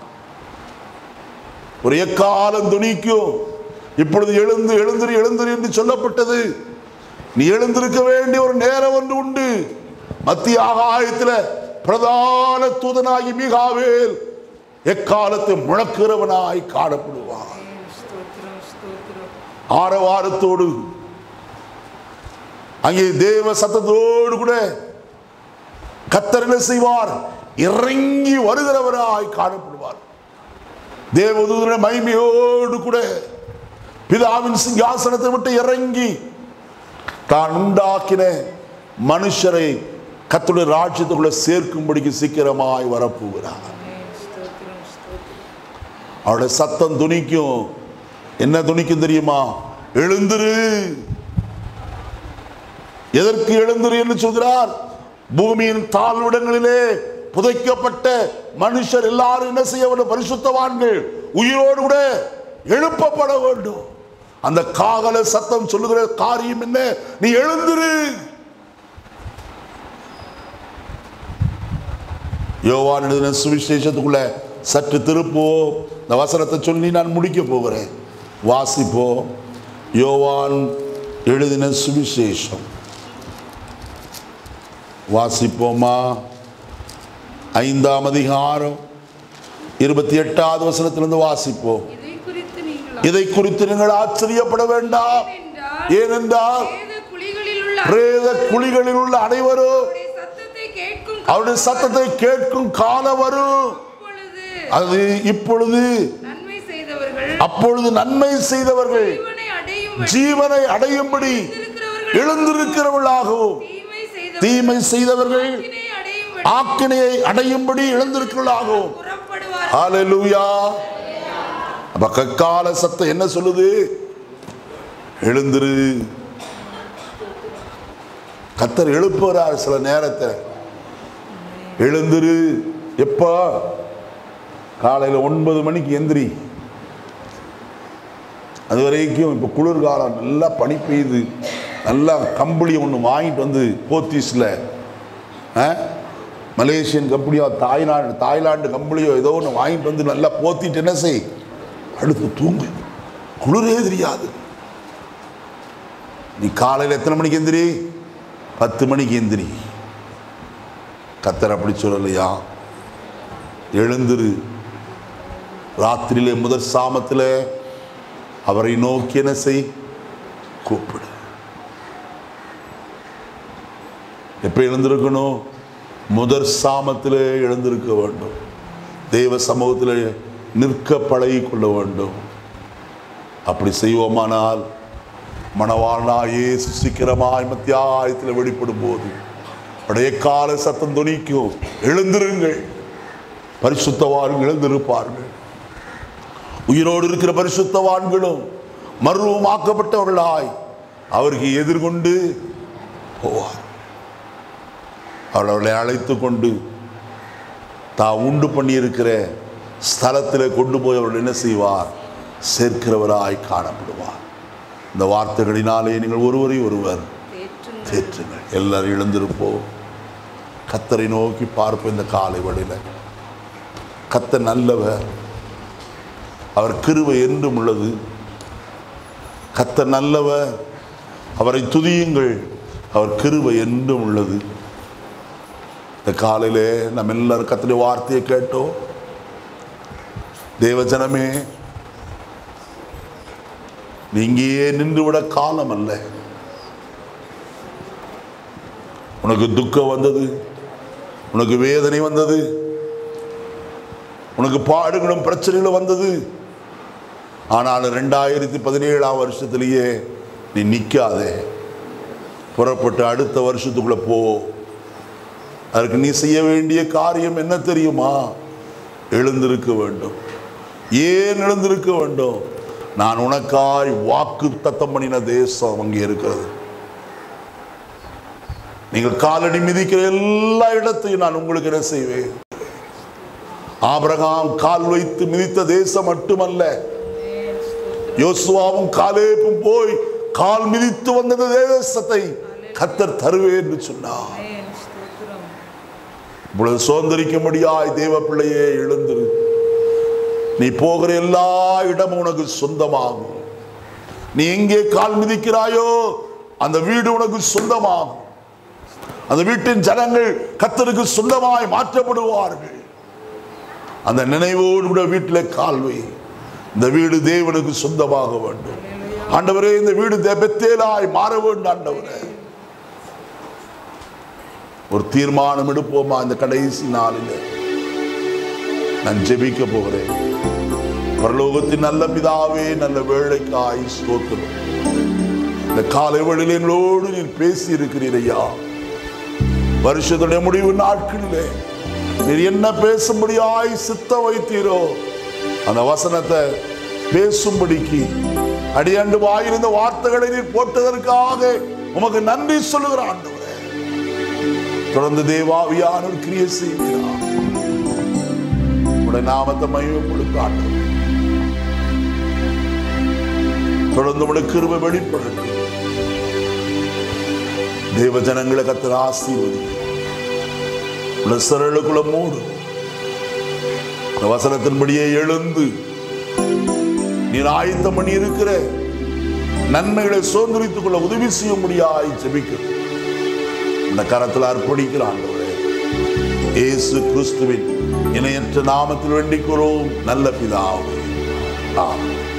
ஒரு எக்காலம் துணிக்கும் இப்பொழுது எழுந்து எழுந்திரு எழுந்திரு என்று சொல்லப்பட்டது நீ எழுந்திருக்க வேண்டிய ஒரு நேரம் ஒன்று உண்டு மத்திய ஆகாயத்தில் பிரதான தூதனாகி மிகாவேல் எக்காலத்தை முழக்கிறவனாய் காணப்படுவான் ஸ்தோத்திரம் ஸ்தோத்திரம் ஆரவாரத்தோடு அங்கே தேவ சத்தத்தோடு கூட கத்தர் என்ன செய்வார் இறங்கி வருகிறவராய் காணப்படுவார் தேவதூதன மகிமையோடு கூட பிதாவின் சிங்காசனத்தை விட்டு இறங்கி தான் உண்டாக்கின மனுஷரை கத்துடைய ராஜ்யத்துக்குள்ள சேர்க்கும்படிக்கு சீக்கிரமாய் வரப்போகிறார் ஸ்தோத்திரம் ஸ்தோத்திரம் அவருடைய சத்தம் துணிக்கும் என்ன துணிக்கும் தெரியுமா எழுந்திரு எதற்கு எழுந்திரு என்று சொல்கிறார் பூமியின் தாழ்விடங்களிலே புதைக்கப்பட்ட மனுஷர் எல்லாரும் என்ன செய்ய வேண்டும் பரிசுத்தவான்கள் உயிரோடு கூட எழுப்பப்பட வேண்டும் அந்த காகல சத்தம் சொல்லுகிற காரியம் என்ன நீ எழுந்திரு யோவான் எழுதின சுவிசேஷத்துக்குள்ள சற்று திருப்புவோம் இந்த வசனத்தை சொல்லி நான் முடிக்க போகிறேன் வாசிப்போம் யோவான் எழுதின சுவிசேஷம் வாசிப்போமா ஐந்தாம் அதிகாரம் இருபத்தி எட்டாவது வசனத்திலிருந்து வாசிப்போம் இதை குறித்து நீங்கள் இதை குறித்து நீங்கள் ஆச்சரியப்பட வேண்டாம் ஏனென்றால் ஏனென்றால் வேத குழிகளில் உள்ள பிரேத குழிகளில் உள்ள அனைவரும் அவருடைய சத்தத்தை கேட்கும் அவருடைய சத்தத்தை கேட்கும் காலம் வரும் அப்பொழுது அது இப்பொழுது நன்மை செய்தவர்கள் அப்பொழுது நன்மை செய்தவர்கள் ஜீவனை அடையும் ஜீவனை அடையும்படி இருக்கிறவர்கள் எழுந்திருக்கிறவர்களாகவும் தீமை செய்தவர்கள் தீமை செய்தவர்கள் ஆக்கினை அடையும் ஆக்கினையை அடையும்படி எழுந்திருக்கிறவர்களாகவும் புறப்படுவார் ஹalleluya அப்ப கக்கால சத்தம் என்ன சொல்லுது எழுந்திரு கத்தர் எழுப்புறார் சில நேரத்தை எழுந்திரு எப்ப காலையில ஒன்பது மணிக்கு எந்திரி அது வரைக்கும் இப்போ குளிர்காலம் நல்லா பனி பெய்யுது நல்லா கம்பளி ஒன்று வாங்கிட்டு வந்து போத்தீஸில் மலேசியன் கம்பெனியோ தாய்லாந்து தாய்லாந்து கம்பெனியோ ஏதோ ஒன்று வாங்கிட்டு வந்து நல்லா போத்திட்டு என்ன செய் அடுத்து தூங்கு குளிரே தெரியாது நீ காலையில் எத்தனை மணிக்கு எந்திரி பத்து மணிக்கு எந்திரி கத்தர் அப்படி சொல்லலையா எழுந்திரு ராத்திரியிலே முதல் சாமத்தில் அவரை நோக்கி என்ன செய் கூப்பிடு எப்ப எழுந்திருக்கணும் முதற் சாமத்திலே எழுந்திருக்க வேண்டும் தெய்வ சமூகத்தில் நிற்க பழகி கொள்ள வேண்டும் அப்படி செய்வோமானால் மணவாளனாயே சீக்கிரமாய் மத்தியாயத்தில் வெளிப்படும் போது உடைய கால சத்தம் துணிக்கும் எழுந்திருங்கள் பரிசுத்தவான்கள் எழுந்திருப்பார்கள் உயிரோடு இருக்கிற பரிசுத்தவான்களும் மர்வமாக்கப்பட்டவர்களாய் அவருக்கு எதிர்கொண்டு போவார் அவர்களை அழைத்து கொண்டு தான் உண்டு பண்ணியிருக்கிற ஸ்தலத்தில் கொண்டு போய் அவர்கள் என்ன செய்வார் சேர்க்கிறவராய் காணப்படுவார் இந்த வார்த்தைகளினாலே நீங்கள் ஒருவரை ஒருவர் தேற்றுங்கள் தேற்றுங்கள் எல்லாரும் எழுந்திருப்போம் கத்தரை நோக்கி பார்ப்போம் இந்த காலை வழியில் கத்த நல்லவர் அவர் கிருவை என்றும் உள்ளது கத்த நல்லவர் அவரை துதியுங்கள் அவர் கிருவை என்றும் உள்ளது இந்த காலையிலே நம்ம எல்லாரும் கத்தருடைய வார்த்தையை கேட்டோம் தேவஜனமே நீ இங்கேயே நின்றுவிட காலம் அல்ல உனக்கு துக்கம் வந்தது உனக்கு வேதனை வந்தது உனக்கு பாடுகளும் பிரச்சனைகளும் வந்தது ஆனால் ரெண்டாயிரத்தி பதினேழாம் வருஷத்திலேயே நீ நிற்காதே புறப்பட்டு அடுத்த வருஷத்துக்குள்ள போ அதற்கு நீ செய்ய வேண்டிய காரியம் என்ன தெரியுமா எழுந்திருக்க வேண்டும் ஏன் எழுந்திருக்க வேண்டும் நான் உனக்காய் வாக்கு தத்தம் பண்ணின தேசம் அங்கே இருக்கிறது நீங்கள் காலடி மிதிக்கிற எல்லா இடத்தையும் நான் உங்களுக்கு என்ன செய்வேன் ஆபிரகாம் கால் வைத்து மிதித்த தேசம் மட்டுமல்ல யோசுவாவும் காலேப்பும் போய் கால் மிதித்து வந்த தேசத்தை கத்தர் தருவேன் என்று சொன்னார் ஆமென். ஸ்தோத்திரம் இப்பொழுது சுதந்திரிக்கும்படியாய் தேவ பிள்ளையே எழுந்திரு நீ போகிற எல்லா இடமும் உனக்கு சொந்தமாகும் நீ எங்கே கால் மிதிக்கிறாயோ அந்த வீடு உனக்கு சொந்தமாகும் அந்த வீட்டின் ஜனங்கள் கத்தருக்கு சொந்தமாய் மாற்றப்படுவார்கள் அந்த நினைவோடு கூட வீட்டில் கால் வை இந்த வீடு தேவனுக்கு சொந்தமாக வேண்டும் ஆண்டவரே இந்த வீடு தே- பெத்தேலாய் மாற வேண்டும் ஆண்டவரே ஒரு தீர்மானம் எடுப்போமா இந்த கடைசி நாளில் நான் ஜெபிக்க போகிறேன் பரலோகத்தின் நல்ல பிதாவே நல்ல வேலைக்காய் ஸ்தோத்திரம் இந்த காலை வேளையில் எங்களோடு நீர் பேசி இருக்கிறீர் ஐயா வருஷத்துடைய முடிவு நாட்களிலே நீர் என்ன பேசும்படியாய் சித்த வைத்தீரோ அந்த வசனத்தை பேசும்படிக்கு அடியாண்டு வாயிருந்த வார்த்தைகளை நீர் போட்டதற்காக உமக்கு நன்றி சொல்லுகிற ஆண்டவரே தொடர்ந்து தேவாவியான ஒரு கிரியை செய்கிறார் உடைய நாமத்தை மகிமைப்படுத்த ஆண்டவரே தொடர்ந்து உடைய கிருபை வெளிப்படட்டும் தேவ ஜனங்களை கத்தர் ஆசீர்வதி உடைய சிறலுக்குள்ள மூடும் இந்த வசனத்தின்படியே எழுந்து நீர் ஆயத்தம் பண்ணி இருக்கிற நன்மைகளை சுதந்திரித்துக் கொள்ள உதவி செய்ய முடியாய் ஜெபிக்கிறோம் இந்த கரத்தில் அர்ப்பணிக்கிற ஆண்டவரே இயேசு கிறிஸ்துவின் இணையற்ற நாமத்தில் வேண்டிக்கிறோம் நல்ல பிதாவே ஆமென்